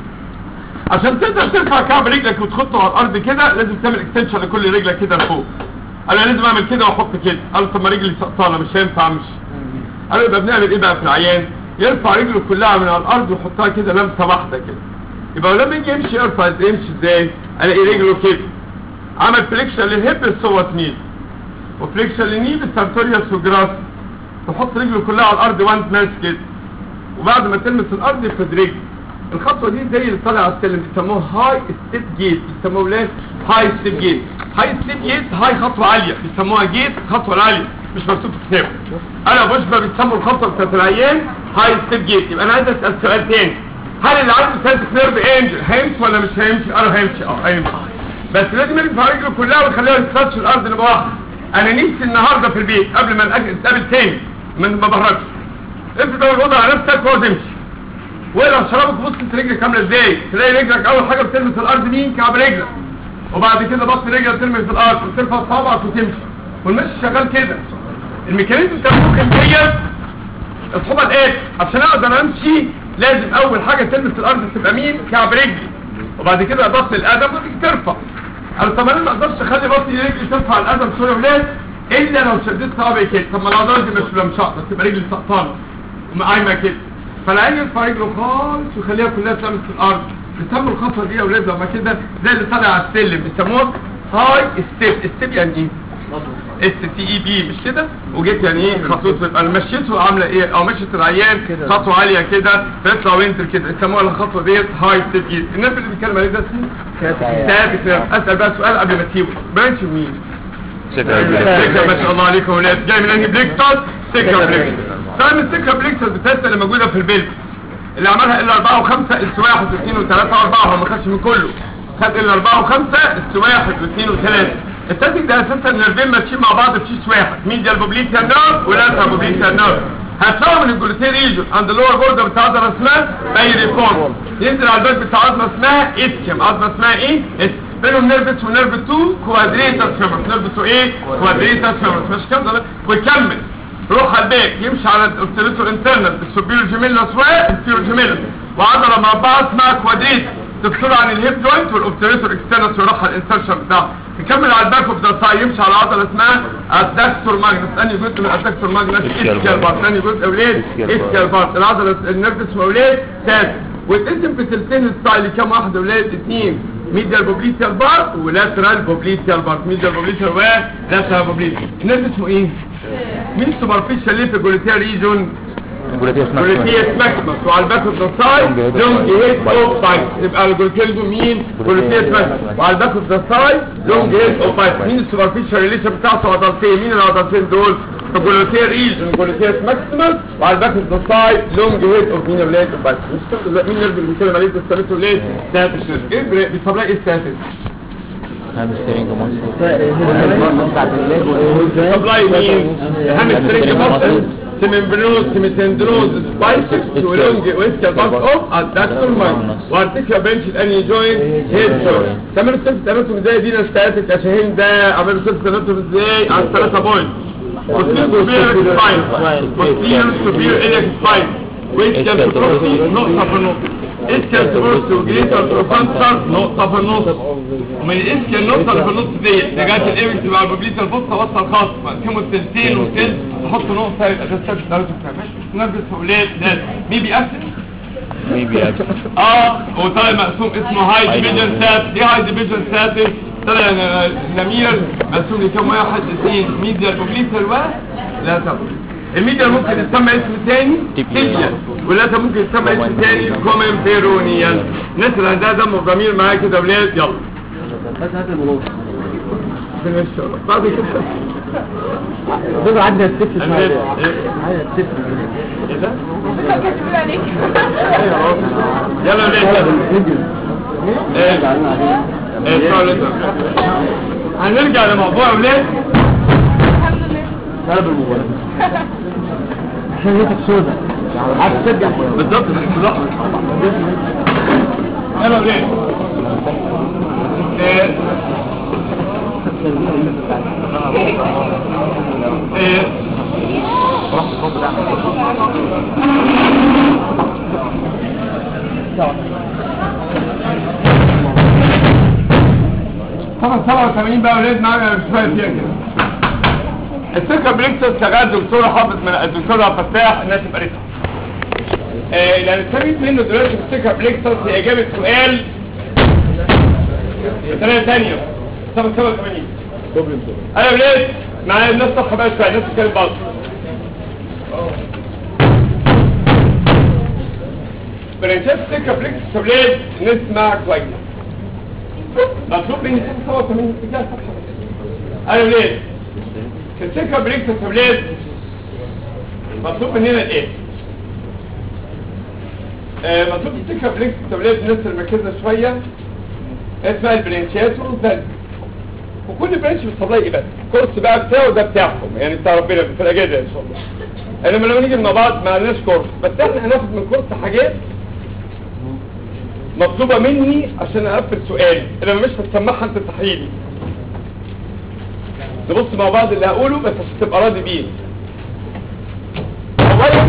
عشان تقدر ترفع كعب رجلك وتحطه على الارض كده لازم تعمل اكستنشن لكل رجلك كده لفوق انا لازم اعمل كده واحط كده قال طب ما رجلي سقطانه مش هينفع امشي قالوا يبقى بنعمل ايه بقى في العيان يرفع رجله كلها من على الارض ويحطها كده لمسه واحده كده يبقى لما يجي يمشي يرفع يمشي ازاي الاقي رجله كده عمل فليكشن للهيب الصوت نيل وفليكشن للنيل السارتوريوس وجراس تحط رجله كلها على الارض وانت ماشي كده وبعد ما تلمس الارض يفرد رجله الخطوه دي زي اللي طالع على السلم بيسموها هاي ستيب جيت بيسموها ولاد هاي ستيب جيت هاي ستيب جيت هاي خطوه عاليه بيسموها جيت خطوه عاليه مش مكتوب في كتاب انا بشبه بيسموا الخطوه بتاعت العيان هاي ستيب جيت يبقى انا عايز اسال سؤال تاني هل اللي عنده سنتك نيرف انجل هيمشي ولا مش هيمشي قالوا هيمشي اه هيمشي بس لازم يرفع رجله كلها ويخليها ما تتفتش الارض نبقى واحده انا نفسي النهارده في البيت قبل ما نتقابل تاني من ما بهرجش افرض اول وضع على نفسك واقعد امشي واقرا شرابك بص رجلك عامله ازاي تلاقي رجلك اول حاجه بتلمس الارض مين كعب رجلك وبعد كده بطن رجلك تلمس الارض وترفع صوابعك وتمشي والمشي شغال كده الميكانيزم بتاع المخ ديت اصحابها الاتي عشان اقدر امشي لازم اول حاجه تلمس الارض تبقى مين كعب رجلي وبعد كده بطن القدم وديك ترفع انا طب انا ما اقدرش اخلي بطن رجلي ترفع القدم شويه ولاد الا لو شديت صوابعي كده طب ما العضله دي مش مش هقدر تبقى رجلي سقطانه ومعايمه كده فالعين يرفع رجله خالص ويخليها كلها تلمس الارض بيسموا الخطوه دي يا اولاد لما كده زي اللي طالع على السلم بيسموها هاي ستيب ستيب يعني ايه اس تي اي بي مش كده وجيت يعني ايه خطوط يبقى مشيته عامله ايه او مشيت العيان كده. خطوه عاليه كده تطلع وينتر كده يسموها الخطوه ديت هاي ستيب جيت الناس اللي بيتكلم عليه ده اسمه ثابت نيرف. اسال بقى سؤال قبل ما تسيبه برانش مين سكر ما شاء الله عليكم يا ولاد جاي من انهي بليكتس سكر بليكتس طيب السكر بليكتس بتاعتنا اللي موجوده في البلد اللي عملها الا 4 و5 اس 1 و2 و3 و4 هو ما خدش من كله خد الا 4 و5 اس 1 و2 و3 التاتيك ده اساسا النيرفين ماشيين مع بعض في شيش واحد مين دي البوبليتيا نيرف ولا البوبليتيا نيرف هتلاقوا من الجلوتين ريجون عند اللور بوردر بتاع عضله اسمها بايريفورم ينزل على الباك بتاع عضله اسمها اسكيم عضله اسمها ايه اسكيم بينهم نيرفس ونيرف 2 كوادريتاس فيمورس نيرف 2 ايه كوادريتاس فيمورس مش كده ويكمل روح على الباك يمشي على الاوبتريتور انترنال السوبيرو جيميلاس والانفيرو جيميلاس وعضله مربعه اسمها كوادريت تفصل عن الهيب جوينت والاوبتريتور اكسترنس ويروح على الانسرشن بتاعه يكمل على الباك اوف ذا ساي يمشي على عضله اسمها الدكتور ماجنس انهي جزء من الدكتور ماجنس اسكيال بارت انهي جزء اولاد اسكيال بارت العضله النرف اسمه اولاد تاس وتقسم في سلسلتين الساي لكام واحده اولاد اثنين ميديال بوبليتيال بارت ولاترال بوبليتيال بارت ميديال بوبليتيال ولاترال بوبليتيال النرف اسمه ايه؟ مين السوبرفيشال ليه في الجوليتيا ريجون جوليتيا ماكسيمس وعلى الباك اوف ذا سايد لونج هيد اوف بايت يبقى الجوليتيا ريجون مين جوليتيا ماكسيمس وعلى الباك اوف ذا سايد لونج هيد اوف بايت مين السوبرفيشال ريليشن بتاعته عضلتين مين العضلتين دول الجوليتيا ريجون جوليتيا ماكسيمس وعلى الباك اوف ذا سايد لونج هيد اوف مين ولاد اوف بايت مين نرجع بنتكلم عليه تستمتوا ليه ستاتس ايه بيطلع ايه ستاتس سبلاي مين هامسترينج ماسل سيمبرينوز سيمتندروز سبايسكس ولونج ويسكال باك اوف ادكتور ماين وارتكيا بنش الاني جوينت هيد جوينت تعملوا سيلف تناتوم ازاي دي ستاتيك يا شاهين ده عملوا سيلف تناتوم ازاي على 3 بوينت posterior superior spine posterior superior iliac spine ويسكال بروسي نقطة في النص اسكال بروسي وجريتر بروفانتر نقطة في النص ومن الاسكال النقطة اللي في النص دي لغاية الايبكس مع البوبليتا البوسطة وصل خاص مقسمه التلتين وتلت تحط نقطة يبقى ده السبب ده ماشي نفس فولات ده مين بيقسم؟ اه وطلع مقسوم اسمه هاي ديفيجن سات ايه هاي ديفيجن سات طلع نمير مقسوم لكام واحد اثنين ميديا البوبليتا الواحد لا طبعا الميديا ممكن يسمى اسم تاني تيبيا واللاتا ممكن يسمى اسم تاني كومن بيرونيال الناس اللي عندها دم وضمير معايا كده ولاد يلا بس هات الموضوع بعد كده ده عندنا السكس عندنا إيه؟ عندنا السكس ايه ده؟ كاتبين عليك يلا يا ولاد ايه ايه اسمعوا لسه هنرجع لموضوع يا ولاد الحمد لله لا بالموبايل عشان ريتك سودا عايز تسجل بالظبط بالظبط يلا يا ولاد ايه ايه طبعا 87 بقى ولاد معانا شويه فيها كده السكه بريكسس شغال دكتوره حافظ من الدكتوره فتاح الناس تبقى قريتها آه لان التمييز منه دلوقتي في السكه بريكسس هي اجابه سؤال بطريقه ثانيه 87 ايوه يا ولاد معايا الناس صح بقى شويه الناس تتكلم بعض برنشات السكه بريكسس يا ولاد نسمع كويس مطلوب مني 87 اتجاه صفحه بس ايوه يا ولاد في السكه بريكسس يا ولاد مطلوب مننا ايه؟ آه مطلوب في السكه بريكسس يا ولاد الناس اللي مركزه شويه اسمها البرنشات والفالف وكل برانش بيطلع ايه بس كورس بقى بتاعه ده بتاعكم يعني بتاع ربنا في الاجازه ان شاء الله انما لما نيجي مع بعض ما عندناش كورس بس احنا هناخد من كورس حاجات مطلوبه مني عشان اقفل سؤالي انما مش هتسمعها انت تحليلي نبص مع بعض اللي هقوله بس عشان تبقى راضي بيه اولا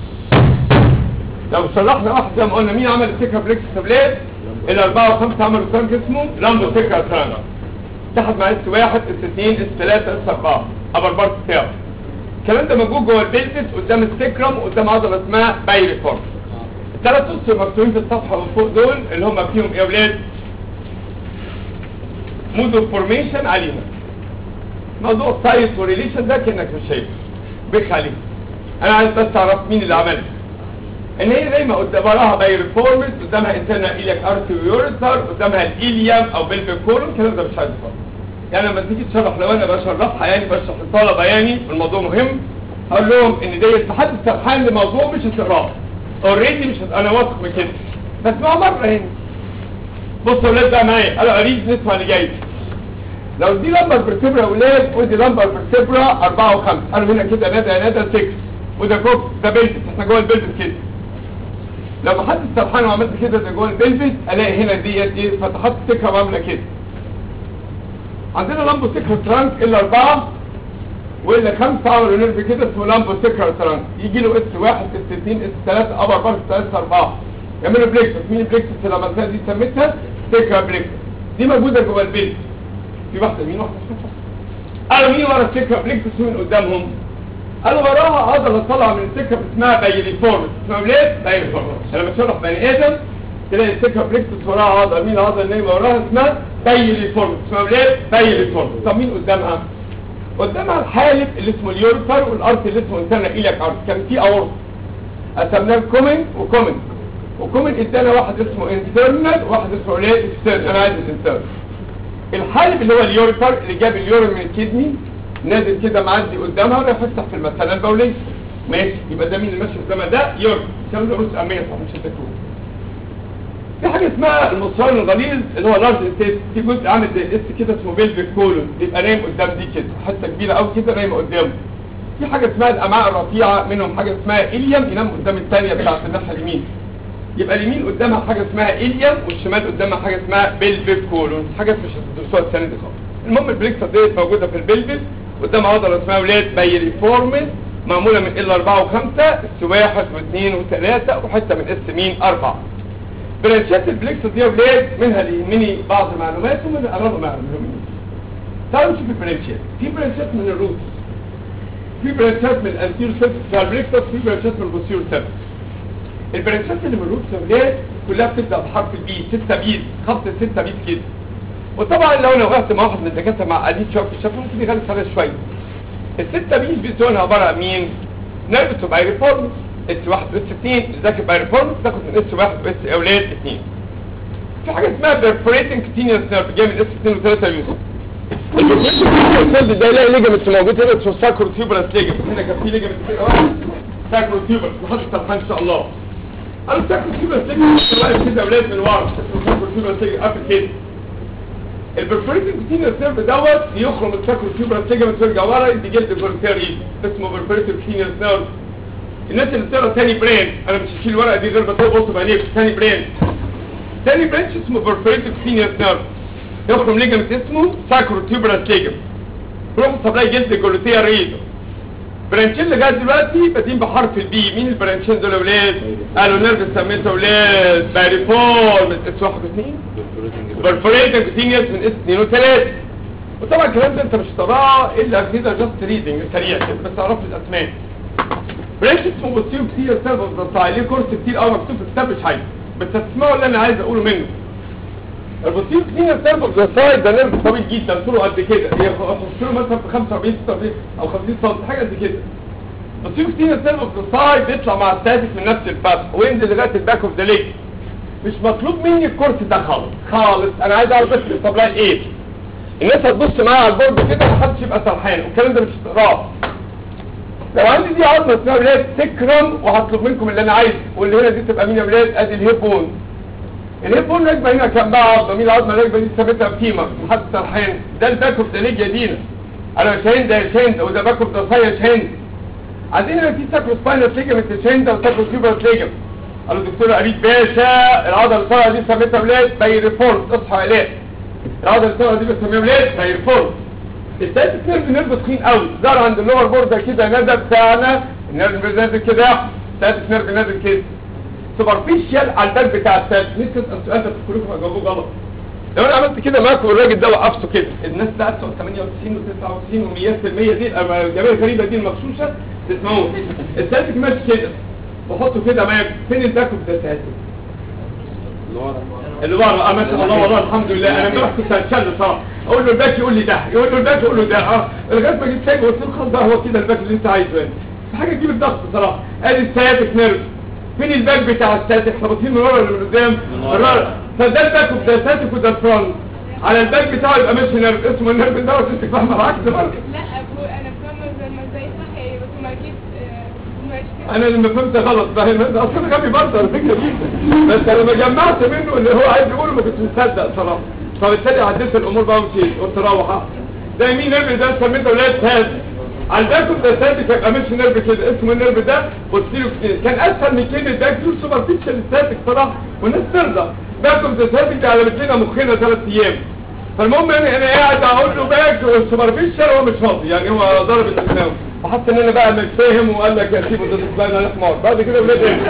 لو شرحنا واحد زي ما قلنا مين عمل السكه بريكس تابلات الاربعه وخمسه عملوا كام اسمه لامبو سكه ترانس تحت مع اس واحد اس اثنين اس ثلاثة اس اربعة ابر بارت بتاعه الكلام ده موجود جوه البيلفس قدام السكرم وقدام عضله اسمها بايريفورم الثلاث اسس مكتوبين في الصفحه من فوق دول اللي هم فيهم ايه يا اولاد مود اوف فورميشن عليها موضوع ساينس وريليشن ده كانك مش شايفه بك عليه انا عايز بس اعرف مين اللي عملها ان هي زي ما قدام وراها بايريفورمس قدامها انترنا ايلياك ارتيوريتر قدامها الايليام او بلفيك كولون الكلام ده مش عايز خالص يعني لما تيجي تشرح لو انا بشرحها يعني بشرح للطلبه يعني الموضوع مهم اقول لهم ان ديت في حد سرحان لموضوع مش هتقراه اوريدي مش هت... انا واثق من كده فاسمعوا مره هنا بصوا يا ولاد بقى معايا انا قريب نسمع اللي جاي لو دي لمبر برتبرا يا ولاد ودي لمبر برتبرا 4 و5 قالوا هنا كده نادى نادى 6 وده كوك ده بيلفس احنا جوه البيلفس كده لما حد سرحان وعملت كده ده جوه البلفس الاقي هنا ديت دي فتحات السكه عامله كده عندنا لمبه سكه ترانك الا اربعه والا خمسه عملوا نيرف كده اسمه لامبو سكر ترانك يجي له اس 1 اس 2 اس 3 ابر بارت 3 4 يعملوا بليكسس مين البليكسس اللي عملتها دي سميتها سكر بليكسس دي موجوده جوه البيت في واحده مين واحده قالوا مين ورا السكر بليكسس ومين قدامهم قالوا وراها عضله طالعه من السكر اسمها بايليفورمس اسمها ليه بايليفورمس لما تشرح بني ادم تلاقي السكر بليكسس وراها عضله مين العضله اللي وراها اسمها بايليفورمس اسمها ليه بايليفورمس طب مين قدامها قدامها الحالب اللي اسمه اليورتر والارت اللي اسمه انترنا ايلياك ارت كان في اورط قسمناه كومن وكومن وكومن ادانا واحد اسمه انترنال وواحد اسمه ليه اكسترنال انا عايز الانترنال الحالب اللي هو اليورتر اللي جاب اليورين من الكدني نازل كده معدي قدامها وراح يفتح في المثانه البوليه ماشي يبقى ده مين اللي ماشي قدامها ده يورين الكلام ده روس اميه صح مش الدكتور في حاجه اسمها المصار الغليظ اللي هو لارج انتيت في جزء عامل زي اس كده اسمه بيلفيك كولون بيبقى نايم قدام دي كده حته كبيره قوي كده نايمه قدامه في حاجه اسمها الامعاء الرفيعه منهم حاجه اسمها اليم ينام قدام الثانيه بتاعت الناحيه اليمين يبقى اليمين قدامها حاجه اسمها اليم والشمال قدامها حاجه اسمها بيلفيك كولون حاجات مش هتدرسوها السنه دي خالص المهم البليكسر ديت موجوده في البلفل قدام عضله اسمها ولاد بايريفورمس معموله من ال 4 و5 اس 1 و2 و3 وحته من اس مين 4 برانشات البليكسس دي يا ولاد منها اللي يهمني بعض المعلومات ومنها اغلب المعلومات تعالوا نشوف البرانشات في برانشات من الروتس في برانشات من الانتيرو سيرفس بتاع البليكسس في برانشات من البوستيرو سيرفس البرانشات اللي من الروتس يا ولاد كلها بتبدا بحرف البي 6 بيز خط 6 بيز كده وطبعا لو انا وقفت مع واحد من الدكاتره مع قاعدين شويه في الشفه ممكن يغلس عليها شويه الستة بيز بيزون عباره عن مين؟ نيرفس بايريفورمس اس 1 اس 2 ذاكر بايريفورمس تاخد من اس 1 واس اولاد 2 في حاجه اسمها بيرفوريتنج كتينيوس نيرف جاي من اس 2 و3 يوسف البيرفوريتنج ده يلاقي ليجمنت موجود هنا اسمه ساكرو تيوبرس ليجمنت هنا كان في ليجمنت كده واحد ساكرو تيوبرس لحد السرحان ان شاء الله انا ساكرو تيوبرس ليجمنت واقف كده اولاد من ورا اسمه ساكرو تيوبرس ليجمنت قبل كده البرفوريتنج كتينيوس نيرف دوت يخرم الساكرو تيوبرس ليجمنت ويرجع ورا يدي جلد فولتيري اسمه برفوريتنج كتينيوس نيرف الناس اللي بتقرا تاني برين انا مش هشيل الورقه دي غير بس بص بعينيك تاني برين تاني برانش اسمه برفوريتنج كتينيوس نيرف يخرم ليجمنت اسمه ساكرو تيوبرس ليجمنت روح سبلاي جلد جلوتيا ريدو برانشين لغايه دلوقتي بادئين بحرف البي مين البرانشين دول يا ولاد قالوا نيرف سميته ولاد باريفور من اس 1 و2 برفوريتنج كتينيوس من اس 2 و3 وطبعا الكلام ده انت مش هتقراه الا كده جاست ريدنج سريع كده بس اعرف الاسماء برانش اسمه بوستيرو كتير سبب بالظبط ليه كورس كتير قوي مكتوب في الكتاب مش حاجه بس هتسمعوا اللي انا عايز اقوله منه البوستيرو كتير سبب بالظبط ده نيرف طويل جدا طوله قد كده يخش له مثلا في 45 46 او 50 سم حاجه قد كده البوستيرو كتير سبب بالظبط بيطلع مع السادس من نفس الفتح وينزل لغايه الباك اوف ذا ليج مش مطلوب مني الكورس ده خالص خالص انا عايز اعرف بس السبلاي ايه الناس هتبص معايا على البورد كده محدش يبقى سرحان والكلام ده مش هتقراه لو عندي دي عظمه اسمها ولاد تكرم وهطلب منكم اللي انا عايزه واللي هنا دي تبقى مين يا ولاد ادي الهيب بون الهيب بون راكبه هنا كام بقى عظمه مين العظمه الراكبه دي ثابتها بكيمه محد سرحان ده الباك اوف ذا ليج يا دينا انا مش هند يا شند وده باك اوف ذا ساي شند عندنا هنا في ساكرو سباينال ليجمنت شند وساكرو تيوبرس ليجمنت قالوا الدكتور قريب باشا العضله اللي طالعه دي سميتها ولاد بايريفورس اصحى اليه العضله اللي طالعه دي بسميها ولاد بايريفورس التالت نيرف نيرف تخين قوي ظهر عند اللور بورده كده ندى بتاعنا النيرف نازل كده التالت نيرف نازل كده سوبرفيشال على الباب بتاع التالت نسيت اسال سؤال ده كلكم هتجاوبوه غلط لو انا عملت كده معاكم والراجل ده وقفته كده الناس بتاعت 98 و99 و100% دي الجماهير الغريبه دي المغشوشه تسمعوه التالت ماشي كده بحطه كده معاكم فين الباك اوف ده تالت اللي ورا اه ما شاء الله والله الحمد لله انا امبارح كنت هتشل صراحه اقول له الباك يقول لي ده يقول له الباك يقول له ده اه لغايه ما جيت شايف قلت له خلاص ده هو كده الباك اللي انت عايزه يعني حاجه تجيب الضغط بصراحه ادي السياتيك نيرف فين الباك بتاع السياتيك احنا باصين من ورا ولا من قدام من ورا فده الباك وده السياتيك وده الفرونت على الباك بتاعه يبقى ماشي نيرف اسمه النيرف دوت انت فاهمه العكس برضه لا أبو أنا فاهمة زي ما ازاي صح إيه بس ما أكيد آه، ماشي كده. انا اللي فهمت غلط فاهم انت اصلا غبي برضه على فكره جدا بس انا ما جمعت منه اللي هو عايز يقوله ما كنتش مصدق صراحه فبالتالي عدلت الامور بقى ومشيت قلت روح أه. ده مين نيرف ده سميته ولاد هاد على الباكو ده ثابت يبقى مش نيرف كده اسمه النيرف ده بوستيريو كتير كان اسهل من كلمه باك دول سوبر فيتشر ثابت صراحه والناس ترضى باكو ده ثابت ده على لنا مخنا ثلاث ايام فالمهم انا انا قاعد اقول له باك والسوبرفيشال هو مش فاضي يعني هو ضرب الدماغ وحس ان انا بقى مش فاهم وقال لك يا سيبه ده تسبقنا على حمار بعد كده ولاد ايه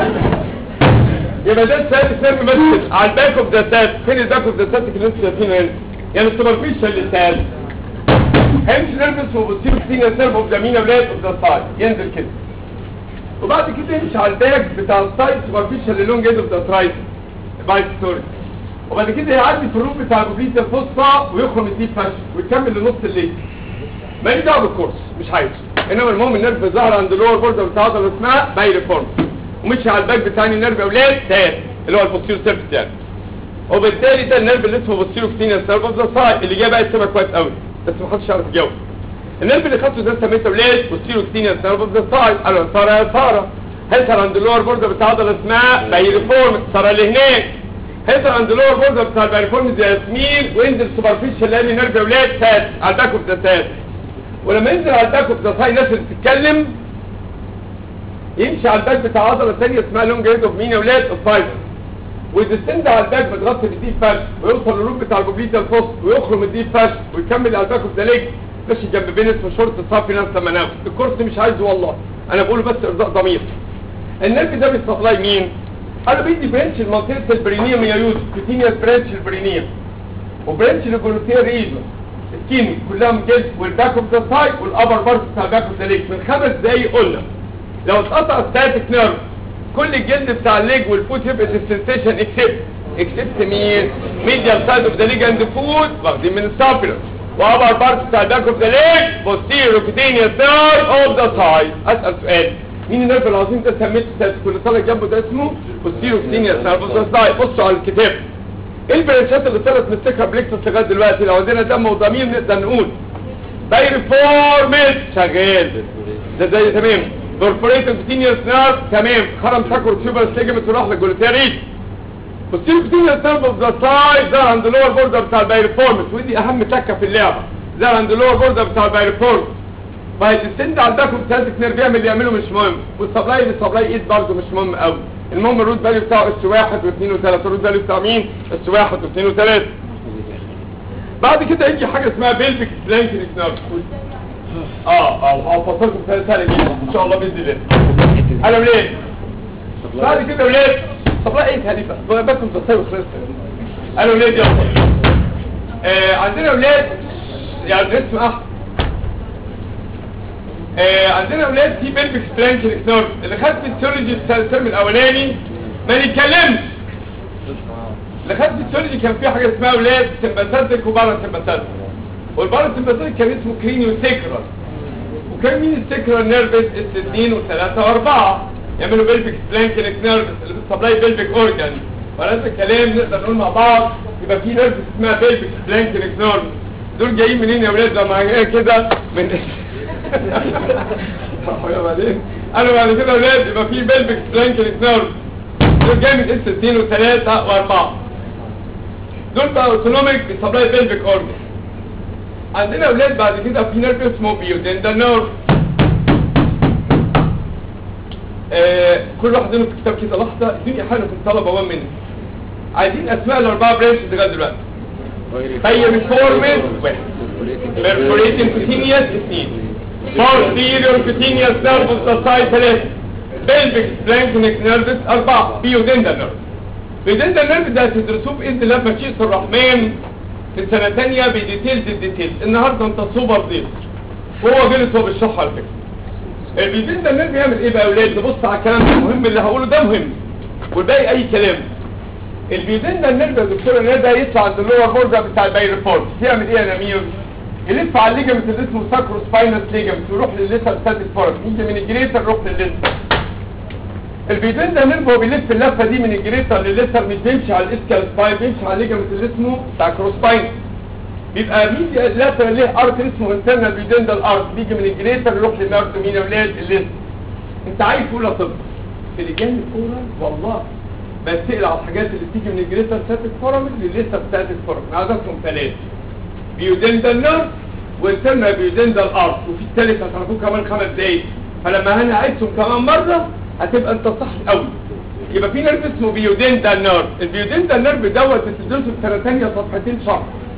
يبقى ده السادس نيرف مثل على الباك اوف ذا سات فين الباك اوف ذا سات اللي انتوا شايفينه هنا يعني السوبرفيشال اللي سات هيمشي نيرف اسمه بوستيرو سينيا نيرف اوف ذا مينا بلاد اوف ذا سايد ينزل كده وبعد كده يمشي على الباك بتاع السايد سوبرفيشال اللي لونج ايد اوف ذا ترايس بايت ستوري وبعد كده يعدي في الروب بتاع البوبليت الفصفى ويخرم الديب فاش ويكمل لنص الليل ماليش دعوه بالكورس مش عايز انما المهم النيرف ظهر عند اللور بوردر بتاع عضله اسمها باي ريفورم ومشي على الباك بتاع النيرف يا اولاد تاني اللي هو البوستيرو سيرفس يعني وبالتالي ده النيرف اللي اسمه بوستيرو كتينيا سيرف اوف ذا سايد اللي جاي بقى يكتبها كويس قوي بس ما حدش يعرف يجاوب النيرف اللي خدته ده سميته اولاد بوستيرو كتينيا سيرف اوف ذا سايد قالوا ساره يا ساره هيصل عند اللور بوردر بتاع عضله اسمها باي ريفورم ساره اللي هناك هيصل عند اللور بوردر بتاع البايرفورم زي ياسمين وينزل سوبرفيشال لاني نيرف يا ولاد سات على الباك اوف ذا سات ولما ينزل على الباك اوف ذا سايد الناس اللي بتتكلم يمشي على الباك بتاع عضله ثانيه اسمها لونج هيد اوف مين يا ولاد اوف فايبر ويدستند على الباك متغطي بالديب فاش ويوصل للروب بتاع البوبليتا الفوسط ويخرم الديب فاش ويكمل على الباك اوف ذا ليج ماشي جنب بين اسمه شورت صافي ناس لما ناخد الكورس مش عايزه والله انا بقوله بس ارضاء ضمير النيرف ده بيسبلاي مين؟ انا بيدي برانش لمنطقه البرينيوم يا يوسف كتينيا برانش البرينيوم وبرانش لجلوتيا ريزون سكين كلها من جلد والباك اوف ذا سايد والابر بارت بتاع الباك اوف ذا ليج من خمس دقايق قلنا لو اتقطع ستاتيك نيرف كل الجلد بتاع الليج والفوت يبقى السنسيشن اكسبت اكسبت مين ميديال سايد اوف ذا ليج اند فوت واخدين من السابيلر وابر بارت بتاع الباك اوف ذا ليج بوستيرو كوتينيا سايد اوف ذا سايد اسال سؤال مين النيرف العظيم ده سميته ستاتيك كل طالع جنبه ده اسمه بوستيرو كوتينيا سايد اوف ذا سايد بصوا على الكتاب ايه البرانشات اللي طلعت من السكه بليكسس لغايه دلوقتي لو عندنا دم وضمير نقدر نقول بايرفورمت شغال ده زي تمام كوربوريتنج كوتينيوس نيرف تمام خرم ساكور تيوبر ليجمنت وراح للجلوتيريد بصير كوتينيوس نيرف اوف ذا سايد ده عند اللور بوردر بتاع البايرفورمت ودي اهم تكه في اللعبه ده عند اللور بوردر بتاع البايرفورمت فهيتستند على الباك بتاعتك نيرف يعمل اللي يعمله مش مهم والسبلاي السبلاي ايد برضه مش مهم قوي المهم الروت فاليو بتاعه اس 1 و2 و3 الروت فاليو بتاع مين اس 1 و2 و3 بعد كده يجي حاجه اسمها بيلفيك سلانكينج نيرف اه اه هفصلكم في سنه دي ان شاء الله باذن الله انا ولاد بعد كده ولاد طب لا ايه تهديفه بس انت تصير خلصت انا ولاد يلا آه عندنا ولاد يعني اسم احمد آه عندنا ولاد في بيلفيك سلانكينج نيرف اللي خد فيسيولوجي الترم الاولاني ما نتكلمش اللي خد فيسيولوجي كان في حاجه اسمها ولاد سمباثيك وبارا سمباثيك والبارا سمباثيك كان اسمه كرينيو سيكرال وكان مين السيكرال نيرفس اس 2 و3 و4 يعملوا بيلفيك سلانكينج نيرفس اللي بتسبلاي بيلفيك اورجان فهذا الكلام نقدر نقول مع بعض يبقى في نيرفس اسمها بيلفيك سلانكينج نيرفس دول جايين منين يا ولاد لما جاي كده من انا بعد كده ولاد يبقى في بيلفيك سلانكينج نيرفس دول جاي من اس 2 و3 و4 دول بقى اوتونوميك بيسبلاي بيلفيك اورجان عندنا اولاد بعد كده في نيرف اسمه بيودندا نيرف آه كل واحد منهم في كتاب كده لحظه الدنيا حاله في الطلبه وان مني عايزين اسماء الاربعه برانشز لغايه دلوقتي بايرفورمنس واحد بيرفوريتنج كوتينيوس اثنين posterior cutaneous nerve of the side ثلاثة pelvic strengthening nerves أربعة بيودندا نيرف بيودندا نيرف ده هتدرسوه بإذن الله في مشيئة الرحمن في سنة تانية بديتيلز الديتيلز النهاردة انت سوبر ضيف وهو غلط هو بالشرح على فكرة البيودندا نيرف يعمل ايه بقى يا اولاد نبص على الكلام ده المهم اللي هقوله ده مهم والباقي اي كلام البيودندا نيرف يا دكتور النيرف ده يطلع عند اللور بوردر بتاع البايرفورد يعمل ايه يا نمير يلف على الليجمنت اللي اسمه ساكرو سباينس ليجمنت ويروح للليسر ستاتيك فورم يجي من الجريتر يروح للليسر البيودندا نيرف هو بيلف اللفه دي من الجريتر للليسر مش بيمشي على الاسكال سباين بيمشي على الليجمنت اللي اسمه ساكرو سباين بيبقى ميدي اللاتر ليه ارك اسمه انترنال بيودندا ارك بيجي من الجريتر يروح للنيرف مين يا ولاد الليسر انت عايز تقول يا طب في لجان الكوره والله بسأل على الحاجات اللي بتيجي من الجريتر ستاتيك فورم للليسر ستاتيك فورم عددهم ثلاثه بيودندا نيرف والترمى بيودندا الارض وفي الثالث هتعرفوه كمان خمس دقايق فلما انا عدتهم كمان مره هتبقى انت صح قوي يبقى في نيرف اسمه بيودندا نيرف البيودندا نيرف دوت بتدرسه في سنه ثانيه صفحتين شهر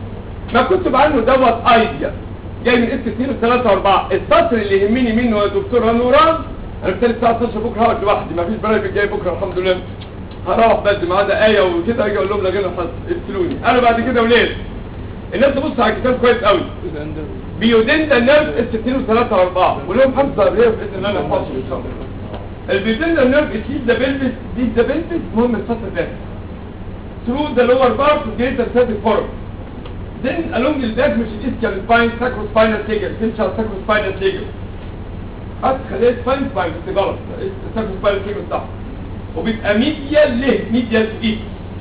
ما كتب عنه دوت ايديا جاي من اس 2 و 3 و4 السطر اللي يهمني منه يا دكتور نوران انا بالتالي الساعه 12 بكره هقعد لوحدي مفيش برنامج جاي بكره الحمد لله هروح بدري ما عدا ايه وكده اجي اقول لهم لغينا حظ اقتلوني انا بعد كده ولاد الناس تبص على الكتاب كويس قوي بيودندا نيرف اس 2 و 3 و4 ولهم حفظه باذن الله انا حافظه ان شاء الله البيودندا نيرف اتشيل ذا بلبس دي ذا بلبس مهم السطر ده through the lower part to greater cervic forum then along the back مش الاسكال spine sacrospinal ligament تمشي على sacrospinal ligament حتى خليها spine spine بس غلط sacrospinal ligament صح وبيبقى ميديال له ميديال ايد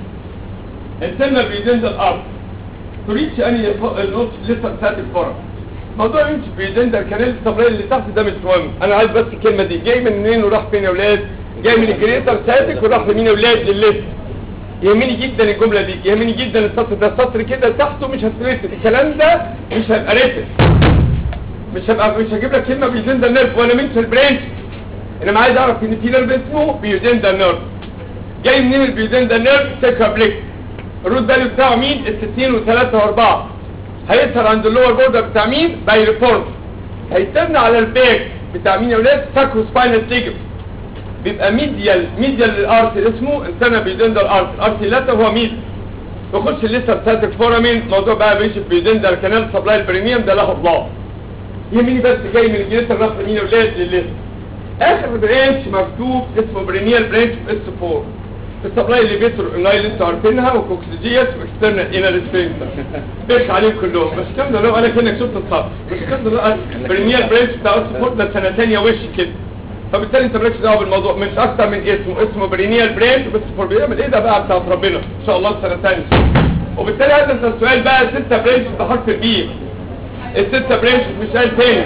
السنة بيدند الارض تريتش اني النوت لسه بتاعت الفرع موضوع يمشي بيدند الكنال الصبرية اللي تحت ده مش مهم انا عايز بس الكلمة دي جاي من منين وراح فين يا ولاد جاي من الجريتر ساتك وراح لمين يا ولاد للليفت يهمني جدا الجملة دي يهمني جدا السطر ده السطر كده تحته مش هترتب الكلام ده مش هيبقى رتب مش هبقى مش هجيب لك كلمة بيدند النيرف وانا منش البرانش انا عايز اعرف ان في نيرف اسمه بيودندا نيرف جاي منين البيودندا نيرف سيكابليك الروت فاليو بتاعه مين ال 60 و3 و4 هيظهر عند اللور بوردر بتاع مين بايرفورم هيتبنى على الباك بتاع مين يا ولاد ساكرو سباينال ليجمنت بيبقى ميديال ميديال للارت اسمه انسانا بيودندا الارت الارت لاتا هو ميد يخش لسه بتاعت الفورامين موضوع بقى بيمشي بيودندا الكنال سبلاي البريميوم ده له الله يهمني بس جاي من الجنيتال رفع مين يا ولاد للليست اخر برانش مكتوب اسمه برينيال برانش اس 4 السبلاي اللي بيتر اونلاين اللي انتوا عارفينها وكوكسيجيس واكسترنال انال سفنكتر بيش عليهم كلهم بس الكلام ده لو انا كانك شفت الصف بس الكلام ده بقى برينيال برانش بتاع اس 4 ده سنه ثانيه وش كده فبالتالي انت مالكش دعوه بالموضوع مش اكتر من اسمه اسمه برينيال برانش بس فور بيعمل ايه ده بقى بتاعت ربنا ان شاء الله سنه ثانيه وبالتالي هذا انت السؤال بقى ستة برانش بحرف البي الستة برانش مش قال تاني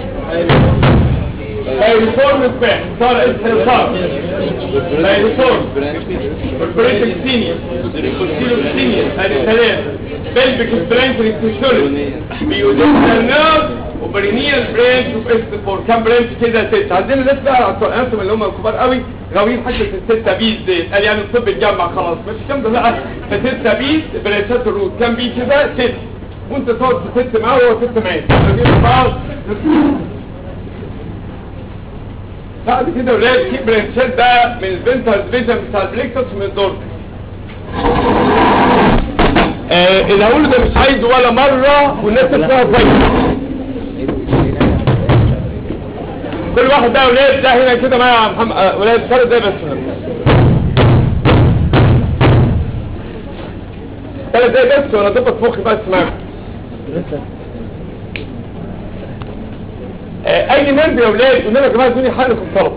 بايرفورم سبان صار اسم صار بايرفورم كوربوريتك سينيور كورسيلو سينيور ادي ثلاث بلبك سترينث فيسيولوجي بيودنتال نيرف وبرينيال برانش واس 4 كام برانش كده ست عندنا ناس بقى على بتوع الاناتوم اللي هم الكبار قوي غاويين حاجه الستة بيز ديت قال يعني الطب اتجمع خلاص مش كام ده بقى ستة بيز برانشات الروت كام بي كده ست وانت تقعد ست معاه وهو ست معاه بعد كده ولاد في برانشات بقى من الفنترز فيجن بتاع البليكتوس من الدور آه اللي هقوله ده مش عايزه ولا مرة والناس تسمعها كويس كل واحد بقى ولاد ده هنا كده معايا يا محمد آه ولاد ثلاث دقايق بس ثلاث دقايق بس وانا ضبط مخي بس معاكم آه، اي نرد يا ولاد قلنا يا جماعه ادوني حقنكم طلب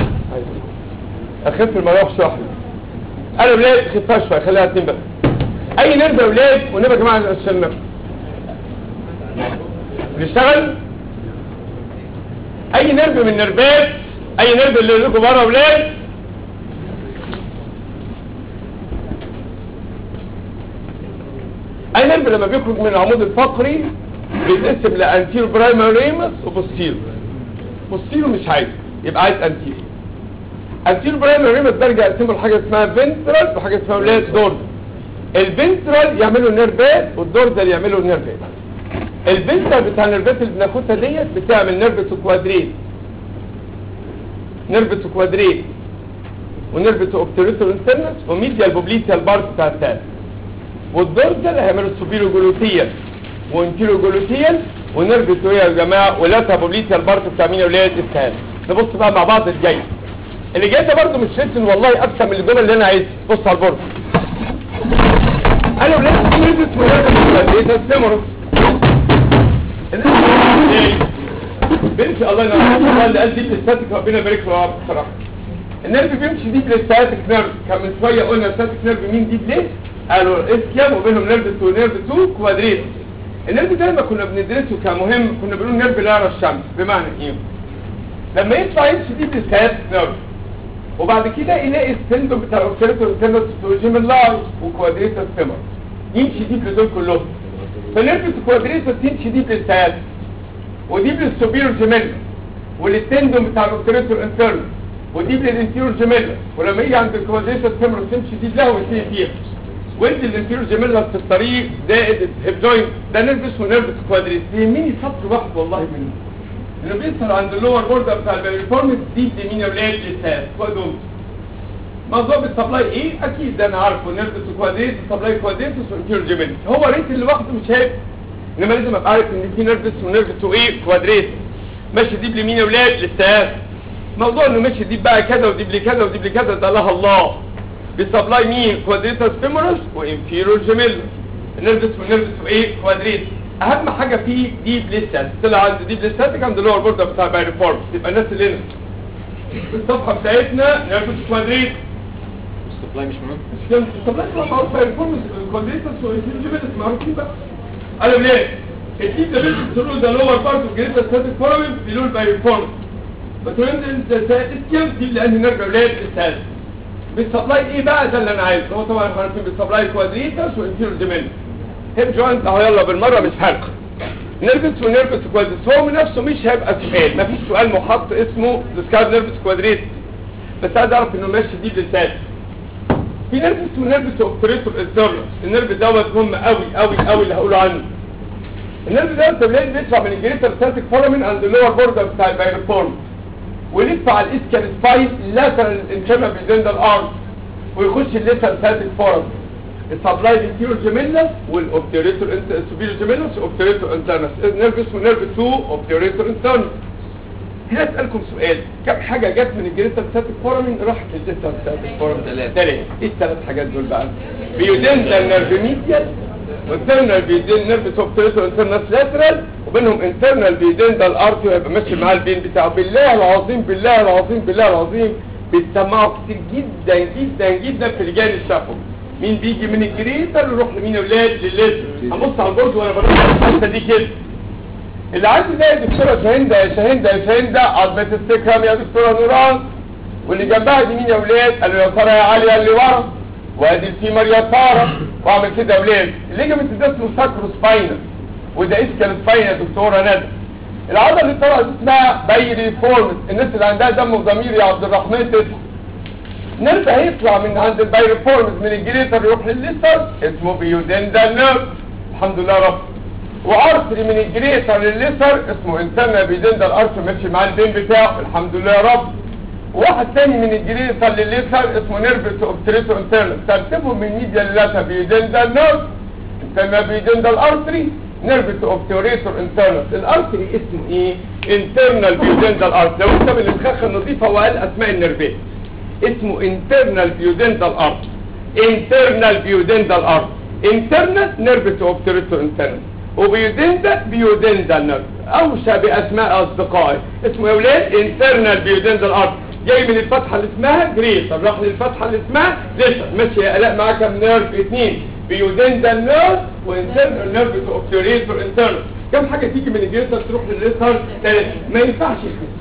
اخف المراوح شويه انا يا ولاد خفها شويه خليها اتنين بس اي نرد يا ولاد قلنا يا جماعه عشان نشتغل اي نرد من النربات اي نرد اللي لكم بره يا ولاد اي نرد لما بيخرج من العمود الفقري بيتقسم لانتيرو برايمريمس وبوستيرو بوستيرو مش عايز يبقى عايز انتيرو انتيرو برايمريمس ده ارجع اقسمه لحاجه اسمها فنترال وحاجه اسمها ولاد دورد الفنترال يعملوا نيرفات والدورزال يعملوا نيرفات الفنترال بتاع النيرفات اللي بناخدها ديت بتعمل نيرفس كوادريت نيرفس كوادريت ونيرفس اوبتريتور انترنس وميديال بوبليتيال بارت بتاع التال والدورزال هيعملوا سوبيرو جلوتيال وانتيرو جلوتيال ونرفس يا جماعه ولاتا بوبليتيال بارت بتاع مين يا ولاد التال نبص بقى مع بعض الجاي اللي جاي ده برده مش ريتن والله اكتر من الجمل اللي انا عايزها بص على البورد انا ولاد نرفس ولاتا ايه تستمروا بنتي الله ينور الله اللي قال دي الاستاتيك ربنا يبارك له يا رب بصراحه النيرف بيمشي دي بالاستاتيك نيرف كان من شويه قلنا الاستاتيك نيرف مين دي ليه قالوا اسكيام وبينهم نيرف 2 نيرف 2 كوادريت النيرف ده لما كنا بندرسه كمهم كنا بنقول نيرف لا يرى الشمس بمعنى ايه لما يطلع يمشي دي بالاستاتيك نيرف وبعد كده يلاقي السندوم بتاع الاوكسيليتور سندوم ستوجيم اللاي وكوادريت الفيمر يمشي دي بدول كلهم فنيرف الكوادريت تمشي دي بالاستاتيك ودي بالسوبيرور جيميلا والتندوم بتاع الاوكسيليتور انترنال ودي بالانتيرور جيميلا ولما يجي عند الكوادريت الفيمر تمشي دي لها وتيجي فيها وانت الانفيرو جيميلس في الطريق زائد الهيب جوينت ده نيرف اسمه نيرف كوادريت يهمني سطر واحد والله منه انه بيظهر عند اللور بوردر بتاع البيرفورمنس دي يمين يا ولاد لسات كوادوم موضوع بالسبلاي ايه اكيد ده انا عارفه نيرف كوادريت سبلاي كوادريت وانفيرو جيميلس هو ريت اللي واخده مش هيك انما لازم ابقى عارف ان في نيرف اسمه نيرف تو ايه كوادريت ماشي ديب لمين يا ولاد للسات موضوع انه ماشي ديب بقى كذا وديب لي كذا وديب لي كذا ده لها الله بيسبلاي مين كوادريتاس فيمورس وانفيرور جيميلس النيرف اسمه نيرف اسمه ايه كوادريت اهم حاجه فيه ديب ليستات طلع عند ديب ليستاتيك عند اللور بوردر بتاع بايرفورم يبقى الناس اللي هنا الصفحه بتاعتنا نيرف كوادريت السبلاي مش مهم مش كده طب لا ما معروف بايرفورم كوادريتاس وانفيرور جيميلس معروفين بقى قالوا ليه الديب ده بيسموه ده لور بارت اوف جريتاس ستاتيك فورم بيلو البايرفورم بس وين الاسكيم دي اللي انهي نرجع ولاد الثالث بالسبلاي ايه بقى ده اللي انا عايزه هو طبعا احنا عارفين بالسبلاي كوادريتاس وانفيرور ديمين هيب جوينت اهو يلا بالمره مش فارقه نيرفس ونيرفس كوادريتس هو من نفسه مش هيبقى سؤال مفيش سؤال محط اسمه ديسكايب نيرفس كوادريتس بس عايز اعرف انه ماشي دي بالذات في نيرف اسمه نيرفس اوبتريتور انترنس النيرف دوت مهم قوي قوي قوي اللي هقوله عنه النيرف دوت تبليد بيطلع من الجريتر ساتيك فولمين عند اللور بوردر بتاع البايرفورم ويلف على الاسكال سباين لاترال انترنال بيزندال ارم ويخش الليتر ساتيك فورم السبلاي بيتيرو جيميلس والاوبتيريتور سوبيريور جيميلس واوبتيريتور انترنس نيرف اسمه نيرف 2 اوبتيريتور انترنس هنا اسالكم سؤال كم حاجه جت من الجريتر ساتيك فورمين راحت للجريتر ساتيك فورمين ثلاثة. ثلاثه ايه الثلاث حاجات دول بقى بيودنتال نيرف ميديال وانترنال بيدين نيرف اوبتيريتور انترنس لاترال وبينهم انترنال بيدين ده الارتي ويبقى ماشي معاه البين بتاعه بالله العظيم بالله العظيم بالله العظيم بيتسمعوا كتير جدا جدا جدا في رجال الشفوي مين بيجي من الجريتر يروح لمين يا ولاد للليتر هبص على البورد وانا بروح الحته دي كده اللي عايز يلاقي دكتوره شاهنده يا شاهنده يا شاهنده عظمه السكرم يا دكتوره نوران واللي جنبها دي مين يا ولاد قالوا يا ترى يا علي اللي ورا وادي الفيمر يا ترى واعمل كده يا ولاد الليجمنت ده اسمه ساكرو سباينال وده اسكال سباين يا دكتوره ندى العضله اللي طلعت اسمها بايري فورمس الناس اللي عندها دم وضمير يا عبد الرحمن تسمع نيرف هيطلع من عند البايري فورمس من الجريتر يروح للليستر اسمه بيودندا نيرف الحمد لله رب وارتري من الجريتر للليستر اسمه انترنا بيودندا الارتري ماشي مع البين بتاعه الحمد لله يا رب واحد تاني من الجريتر للليستر اسمه نيرف اوبتريتو انترنال ترتيبهم من ميديا للاتا بيودندا نيرف انترنا بيودندا الارتري نيرف اوبتوريتور انترنال الارتري اسمه ايه انترنال بيودندا الارتري لو انت من الخاخه النظيفه وقال اسماء النيرفات اسمه internal duodental arch internal duodental arch internal nerve to obturator internal وبيودندا بيودندا نيرف اوشى باسماء اصدقائي اسمه يا ولاد internal duodental arch جاي من الفتحه اللي اسمها جريتر راح للفتحه اللي اسمها ليتر ماشي يا الاء معاك كام نيرف اثنين بيودندا نيرف وانترنال نيرف تو اوبتوريتور انترنال كم حاجه تيجي من الجريتر تروح للليتر ثلاثه ما ينفعش كده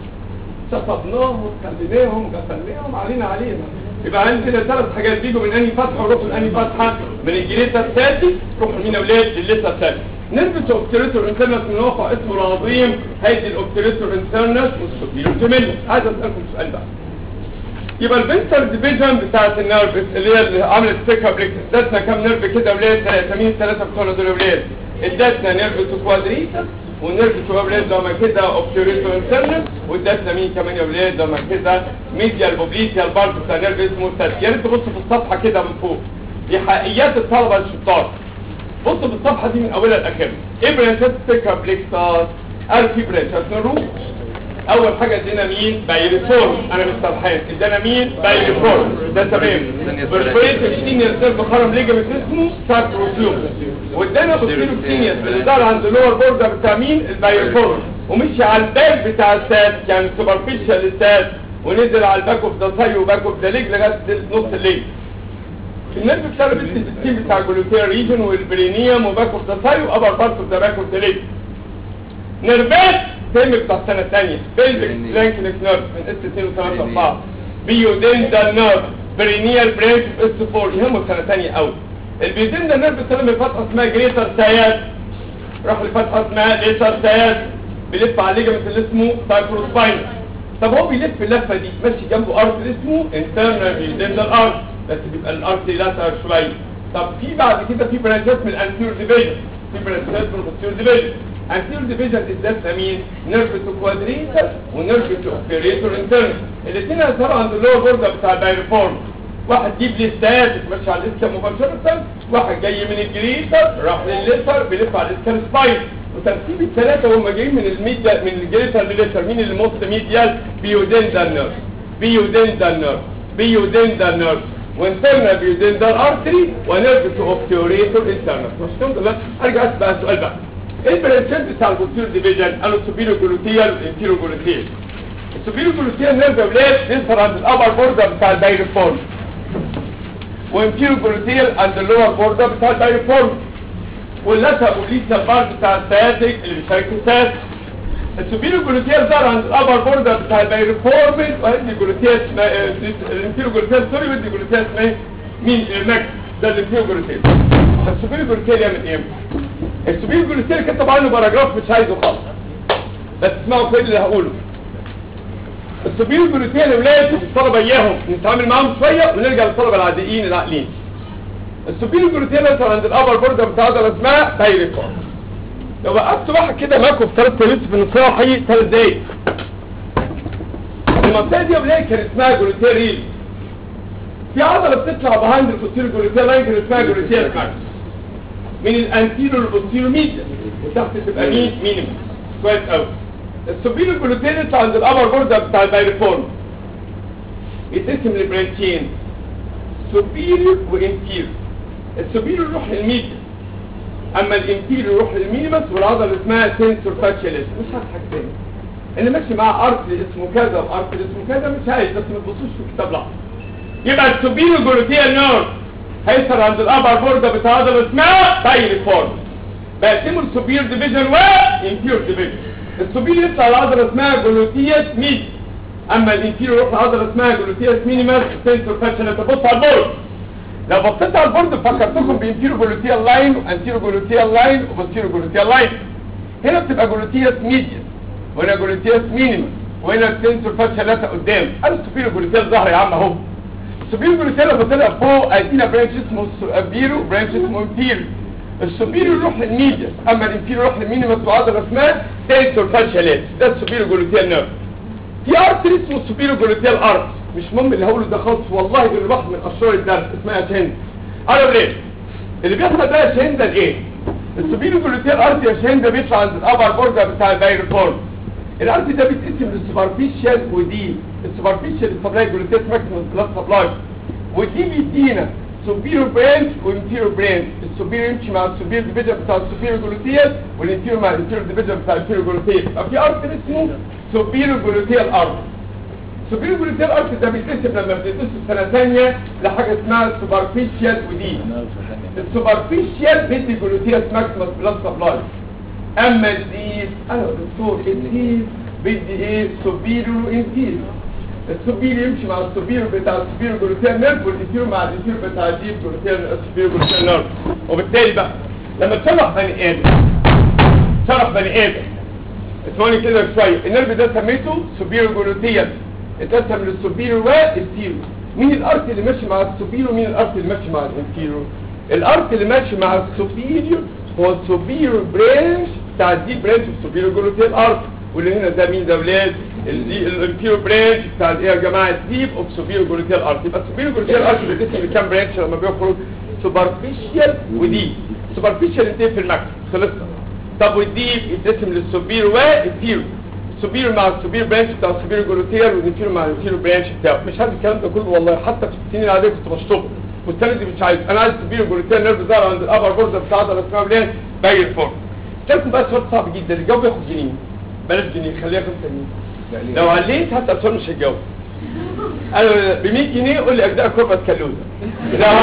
شطبناهم خليناهم غسلناهم علينا علينا يبقى عندنا ثلاث حاجات بيجوا من انهي فتحه ويروحوا من انهي فتحه من الجريتر الثالثي يروحوا مين يا اولاد للليتر الثالثي نربط اوبتريتور انترنس من واقع اسمه العظيم هيدي الاوبتريتور انترنس والسوبيريور جيميلس عايز اسالكم سؤال بقى يبقى الفنتر ديفيجن بتاعت النيرف اللي هي اللي عملت سيكا بريكس ادتنا كام نيرف كده يا ولاد ثلاثه مين الثلاثه بتوع دول يا ولاد ادتنا نيرف تو كوادريتس والنيرف تو يا ولاد لما كده اوبتوريتور انترنس وادتنا مين كمان يا ولاد لما كده ميديال بوبليتيال بارت بتاع نيرف اسمه التات يا ريت تبص في الصفحه كده من فوق دي حقيقيات الطلبه الشطار بص في الصفحه دي من اولها لاخرها ايه برانشات السيكا بريكساس قال في برانشات نروح اول حاجه ادينا مين بايريفورم انا مش سرحان ادانا مين بايريفورم ده تمام برفوريت سينيور سيرف خرم ليجمنت اسمه ساكروسيوم وادانا بوستيريو سينيور اللي ظهر عند اللور بوردر بتاع مين البايريفورم ومشي على الباك بتاع الساد يعني سوبرفيشال الساد ونزل على الباك اوف ذا ساي وباك اوف ذا ليج لغايه نص الليج النيرف بتاع البيت السيستم بتاع الجلوتير ريجن والبرينيوم وباك اوف ذا ساي وابر بارت اوف ذا باك اوف ذا ليج نيرفات تم بتاع السنة الثانية بيلفيك لانكنك نيرف من اس 2 و 3 4 بيودنتال نيرف برينيال برينك اس 4 يهمه السنة الثانية قوي البيودنتال نيرف بيستلم لفتحة اسمها جريتر سياد راح لفتحة اسمها ليتر سياد بيلف على الليجمنت اللي اسمه سايكروسباين طب هو بيلف اللفة دي ماشي جنبه ارت اسمه انترنال بيودنتال ارت بس بيبقى الارت لاتر شوية طب في بعد كده في برانشات من الانتيور ديفيجن في برانشات من البوستيريور ديفيجن انتيور ديفيجن ازاي مين نيرف تو كوادريتر ونيرف تو اوبيريتور انترن الاثنين هيظهروا عند اللور بوردر بتاع الدايرفورم واحد جيب لستات ماشي على الليسته مباشره واحد جاي من الجريتر راح للليتر بيلف على الليستر سباين وترتيب الثلاثه وهم جايين من الميديا من الجريتر للليتر مين اللي موست ميديال بيودنتال نيرف بيودنتال نيرف بيودنتال نيرف وانترنال بيودنتال ارتري ونيرف تو اوبتيوريتور انترنال مش كده بس ارجع اسال السؤال بقى ايه البرانشات بتاع البوستيريور ديفيجن قالوا سوبيريور جلوتيال وانتيريور جلوتيال السوبيريور جلوتيال نيرف يا ولاد يظهر عند الابر بوردر بتاع الدايرفورم وانتيريور جلوتيال عند اللور بوردر بتاع الدايرفورم واللاتر والليسا بار بتاع السياتيك اللي بيشارك في السياتيك السوبيريور جلوتيال ظهر عند الابر بوردر بتاع الدايرفورم وهدي جلوتيال اسمها الانتيريور جلوتيال سوري ودي جلوتيال اسمها مين الماكس ده الانتيريور جلوتيال السوبيريور جلوتيال يعمل ايه؟ السوبيريور جلوتيال كتب عنه باراجراف مش عايزه خالص بس اسمعوا كل اللي هقوله السوبيريور جلوتيال ولاد الطلبه اياهم نتعامل معاهم شويه ونرجع للطلبه العاديين العاقلين السوبيريور جلوتيال مثلا عند الابر بوردر بتاع عضله اسمها تايريكون لو وقفت واحد كده معاكم في ثلاث ثلاث في النصاحي ثلاث دقايق المنطقه دي يا ولاد كان اسمها جلوتيال ريل في عضله بتطلع بهايند البوستيريور جلوتيال لاين كان اسمها جلوتيال ماكس من الانتيريور للبوستيريور ميديا وتحت تبقى مين مينيمم كويس قوي السوبيريور جلوتيال يطلع عند الابر بوردر بتاع البايرفورم يتقسم لبرانشين سوبيريور وانتيريور السوبيريور يروح للميديا اما الانتيريور يروح للمينيمس والعضله اسمها سنسور فاتشاليس مش هضحك تاني اللي ماشي معاه ارت اسمه كذا وارت اسمه كذا مش عايز بس ما تبصوش في الكتاب لحظه يبقى السوبيريور جلوتيال نيرف هيصل عند الابر بوردر بتاع عضله اسمها بايرفورم بقسمه السوبيريور ديفيجن وانتيريور ديفيجن السوبيريور يطلع العضله اسمها جلوتياس ميديا اما الانتيريور يروح لعضله اسمها جلوتياس مينيمس سنسور فاتشاليس تبص على البورد لو بصيت على البورد فكرتكم بانتيرو جلوتيال لاين وانتيرو جلوتيال لاين وبوستيرو جلوتيال لاين هنا بتبقى جلوتياس ميديا وهنا جلوتياس مينيمم وهنا السنسور فاتشالات قدام انا السوبيرو جلوتيال ظهر يا عم اهو السوبيرو جلوتيال لما طلع فوق ادينا برانش اسمه سوبيرو برانش اسمه انتيرو السوبيرو يروح للميديا اما الانتيرو يروح للمينيمم وعضله اسمها سنسور فاتشالات ده السوبيرو جلوتيال نيرف في ارتري اسمه السوبيرو جلوتيال ارت مش مهم اللي هقوله ده خالص والله دول واحد من اشهر الدرس اسمها شهند انا ليه اللي بيحصل ده يا شهند ده ايه السوبيرو جلوتيال ارت يا شهند ده بيطلع عند الابر بوردر بتاع البايرفورم الارت ده بيتقسم للسوبرفيشال ودي السوبرفيشال سبلاي جلوتيال ماكسيمم بلس سبلاي ودي بيدينا سوبيرو برانش وانتيرو برانش السوبيرو يمشي مع السوبيرو ديفيجن بتاع السوبيرو جلوتيال والانتيرو مع الانتيرو ديفيجن بتاع الانتيرو جلوتيال يبقى في ارت اسمه سوبيرو جلوتيال ارت سوبيريور جلوتيال ارت ده بيتقسم لما بتدرس سنه ثانيه لحاجه اسمها سوبرفيشال ودي السوبرفيشال بيدي جلوتيال ماكسيمس بلس سبلاي اما الديز انا دكتور الديز بيدي ايه سوبيريور انتيريور السوبيريور يمشي مع السوبيريور بتاع السوبيريور جلوتيال نيرف والانتيريور مع الانتيريور بتاع الديب جلوتيال السوبيريور جلوتيال نيرف وبالتالي بقى لما تشرح بني ادم شرح بني ادم اسمعوني كده شويه النيرف ده سميته سوبيريور جلوتيال اتقسم للسوبيريور والانتيريور مين الارت اللي ماشي مع السوبيريور ومين الارت اللي ماشي مع الانتيريور الارت اللي ماشي مع السوبيريور هو السوبيريور برانش بتاع الدي برانش السوبيريور جلوتيال ارت واللي هنا ده مين ده ولاد الانتيريور برانش بتاع ايه يا جماعه الديب اوف سوبيريور جلوتيال ارت يبقى السوبيريور جلوتيال ارت بيتقسم لكام برانش لما بيخرج سوبرفيشال ودي سوبرفيشال انتهي في الماكس خلصنا طب والديب يتقسم للسوبيريور والانتيريور السوبير مع السوبير برانش بتاع السوبير جلوتير والانفير مع الانفير برانش بتاعه مش عايز الكلام ده كله والله حتى في السنين العاديه كنت بشطبه والسنه دي مش عايز انا عايز السوبير جلوتير نيرف ظهر عند الابر بوردر بتاع عضله اسمها بلان باير فورم كلكم بقى سؤال صعب جدا اللي جاوب ياخد جنيه بلاش جنيه خليها 5 جنيه لو عليت هسال سؤال مش هتجاوب انا ب 100 جنيه قول لي اجزاء كربة كالوزه لا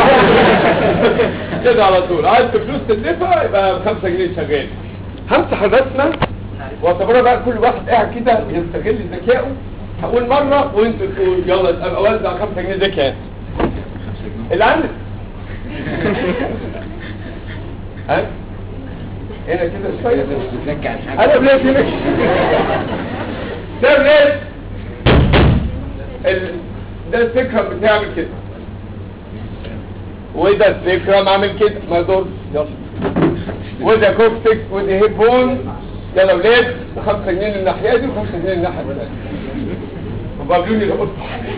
كده على طول عايز فلوس تدفع يبقى ب 5 جنيه شغال همسح الرسمه واعتبرها بقى كل واحد قاعد كده يستغل ذكائه هقول مرة وانتوا تقول يلا ابقى اوزع 5 جنيه ده كام اللي عندك ها هنا كده شوية بترجع الحاجة انا بلاد هنا ده بلاد ال... ده الفكرة بتعمل كده وده سيكرام عامل كده ما يضرش يلا وده كوكسكس وده هيب بون يلا ولاد وخمسة جنيه للناحية دي وخمسة جنيه للناحية الثانية وقابلوني القطة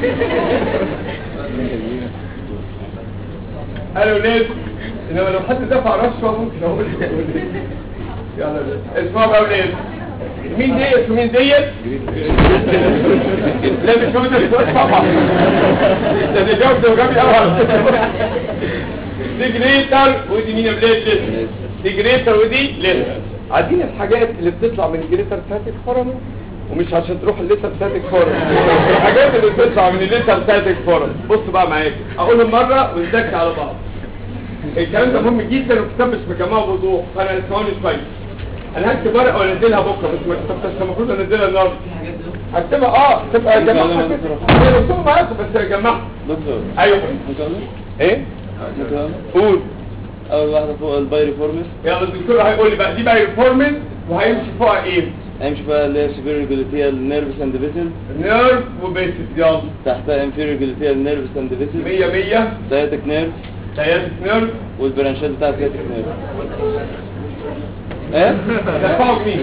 قالوا ولاد انما لو حد دفع رشوة ممكن اقول يلا اسمعوا بقى ولاد مين ديت ومين ديت لا مش هو ده السؤال طبعا ده اللي جاوب ده وجاب الاول دي جريتر ودي مين يا ولاد لسه دي جريتر ودي لسه عايزين الحاجات اللي بتطلع من الجريتر ساتيك فورم ومش عشان تروح الليتر ساتيك فورم الحاجات اللي بتطلع من الليتر ساتيك فورم بصوا بقى معايا اقولهم مره ونذاكر على بعض الكلام ده مهم جدا والكتاب مش مجمعه بوضوح فانا اسمعوني كويس انا هكتب ورقه وانزلها بكره بس ما كتبتش المفروض انزلها النهارده هكتبها اه تبقى جمعها كده انا بكتبها معاكم بس جمعها دكتور ايوه ممكن أقول؟ ايه ممكن أقول؟ قول اول واحده فوق البايريفورمس يلا الدكتور هيقول لي بقى دي بقى ريفورمنت وهيمشي فوقها ايه هيمشي بقى اللي هي سوبيريور جلوتيال نيرفس اند فيسل نيرف وبيسس يلا تحتها انفيريور جلوتيال نيرفس اند فيسل 100 100 سياتيك نيرف سيادة نيرف والبرانشات بتاعت سياتيك نيرف ايه؟ دفعوا مين؟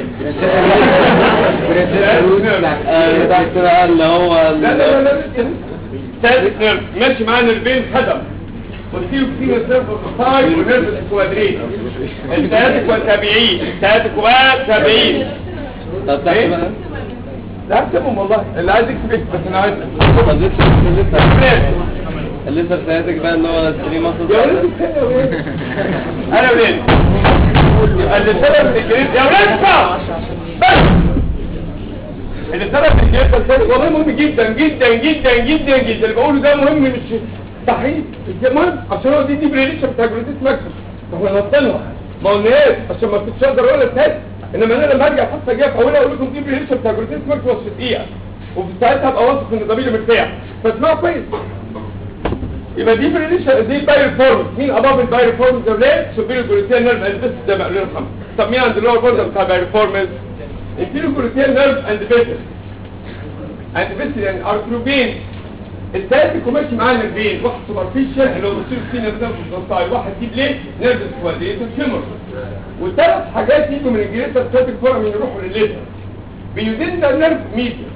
آه، تحت بقى اللي هو ال- لا لا لا لا سادس نيرف ماشي معانا البين خدم والسيو كتير نيرف وفاي ونيرف سكوادرين السادس والتابعين السادس والتابعين طب تحت إيه؟ بقى لا اكتبهم والله اللي عايز يكتب يكتب بس انا عايز طب لسه لسه فلان. لسه سياتيك بقى اللي هو الثري ماسلز يا ولاد استنى يا ولاد. انا ولاد اللي سبب الجريد يا ولاد اسمع بس اللي سبب الجريد الثاني والله مهم جدا جدا جدا جدا جدا اللي بقوله ده مهم مش صحيح المهم عشان هو دي دي بريليشن بتاع جلوتيس ماكسس احنا نطلها ما قلناش عشان ما تتشجر ولا تهد انما انا لما ارجع حتى جايه في اولها اقول لكم دي بريليشن بتاع جلوتيس ماكسس في دقيقه وفي ساعتها ابقى واثق ان ضميري مرتاح فاسمعوا كويس يبقى دي بريليشن دي الباير فورم مين اباف الباير فورم ده ولاد سوبيريور جلوتيال نيرف اند بس ده بقى لنا خمسه طب مين عند اللور بوردر بتاع الباير فورمز انفيريور جلوتيال نيرف اند بس اند بس يعني ارتروبين الثالث ماشي معانا البين واحد سوبرفيشال اللي هو بتصير فيه نيرف بالصاي واحد دي بليه نيرف سكوادريتور تيمور والثلاث حاجات يجوا من الجريتر ساتيك فورم يروحوا للليتر بيودين ده نيرف ميديا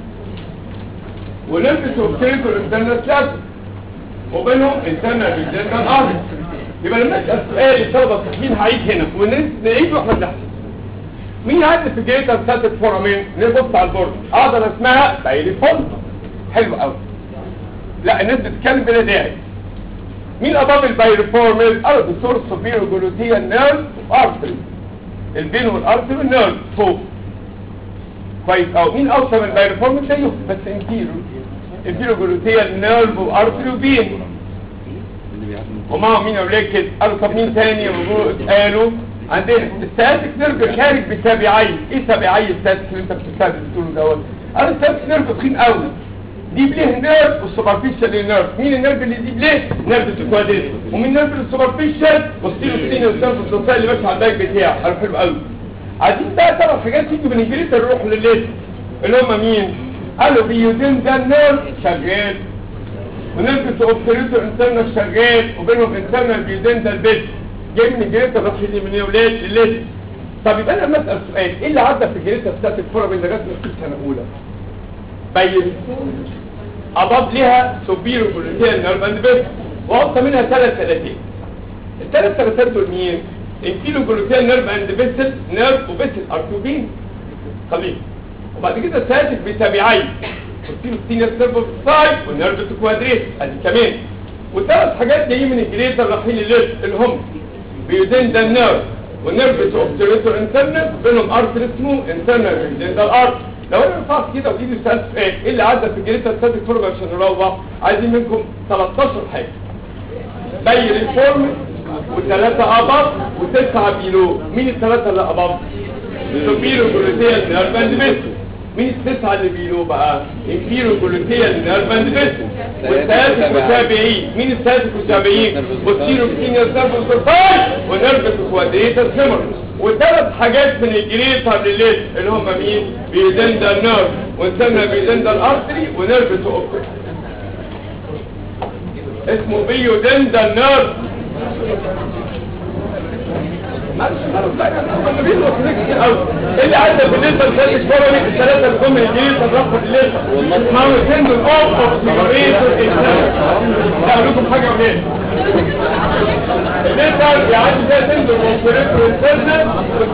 ونيرف سوبتيريكول انترنال سلاسل وبينهم انترنال ريجنال ارض يبقى لما نسال سؤال الطلبه الصحيين هعيد هنا ونعيد واحنا بنحسب مين عدد في جريتر ساتيك فورامين نبص على البورد اقدر اسمها بايلي فورم حلو قوي لا الناس بتتكلم بلا داعي مين اباب البايرفورمز اه الدكتور سوبيرو جلوتيال نيرف وارتري البين والارتري والنيرف فوق كويس او مين اوصل من البايرفورمز زيه بس انتيرو انتيرو جلوتيال نيرف وارتري وبين ومعهم مين اولاد كده قالوا طب مين تاني موجود قالوا عندنا السياتيك نيرف خارج بتابعي ايه تابعي السياتيك اللي انت بتستخدم بتقوله دوت قالوا السياتيك نيرف تخين قوي دي بليه نيرف والسوبرفيشال نيرف مين النيرف اللي دي بليه نيرف السكواديس ومين نيرف السوبرفيشال والستيرو ستينو نيرف الصوصيه اللي ماشي على الباك بتاعه قالوا حلو قوي عايزين بقى ثلاث حاجات يجوا من الجريتر يروحوا للليت اللي هم مين قالوا بيودين ده النيرف شغال ونرفس اوبتريتور انترنال شغال وبينهم انترنال بيودين ده البيت جاي من الجريتر راح يجي من اولاد للليت طب يبقى انا لما اسال سؤال ايه اللي عدى في الجريتر بتاعت الفورم اللي جت في السنه الاولى بين اضاف لها سوبيرو بوليتيال نيرف اند بيس وقصة منها ثلاث ثلاثين الثلاث ثلاثات دول مين انفيلو جلوتيال نيرف اند بيسل نيرف وبيسل ارتوبين خليه وبعد كده ساتك بتابعي انفيلو ستينير نيرف سايد والنيرف كوادريت ادي كمان والثلاث حاجات جايين من الجريتر رايحين للليست اللي هم بيودين ده النيرف والنيرف اوبتريتور انترنال بينهم ارتر اسمه انترنال بيودين ده الارتر لو انا رفعت كده وايدي سالت سؤال ايه اللي عدى في الجريتر ساتيك فورم عشان نروح عايزين منكم 13 حاجه بين الفورم وثلاثة أباب وتسعة بيلو مين الثلاثة اللي أباب؟ سوبيرو جلوتيال نيرفاند بيسو مين التسعة اللي بيلو بقى؟ انفيرو جلوتيال نيرفاند بيسو والثلاثة متابعين مين الثلاثة متابعين؟ بوستيرو كتينيا سيرفو سيرفاي ونيرفس كوادريتا سيمر وثلاث حاجات من الجريتر لليت اللي هم مين؟ بيدندا نيرف ونسمى بيدندا الارتري ونيرفس اوبتري اسمه بيودندا نيرف معلش خلاص لا يعني هم اللي بيدوا كتير قوي اللي عدى بالنسبه لسالك فورمي الثلاثه اللي هم الجديد تضربوا بالليل اسمعوا تندل اوف اوف سيبريتور اقول لكم حاجه وليه الليتر يعدي فيها تندل اوف سيبريتور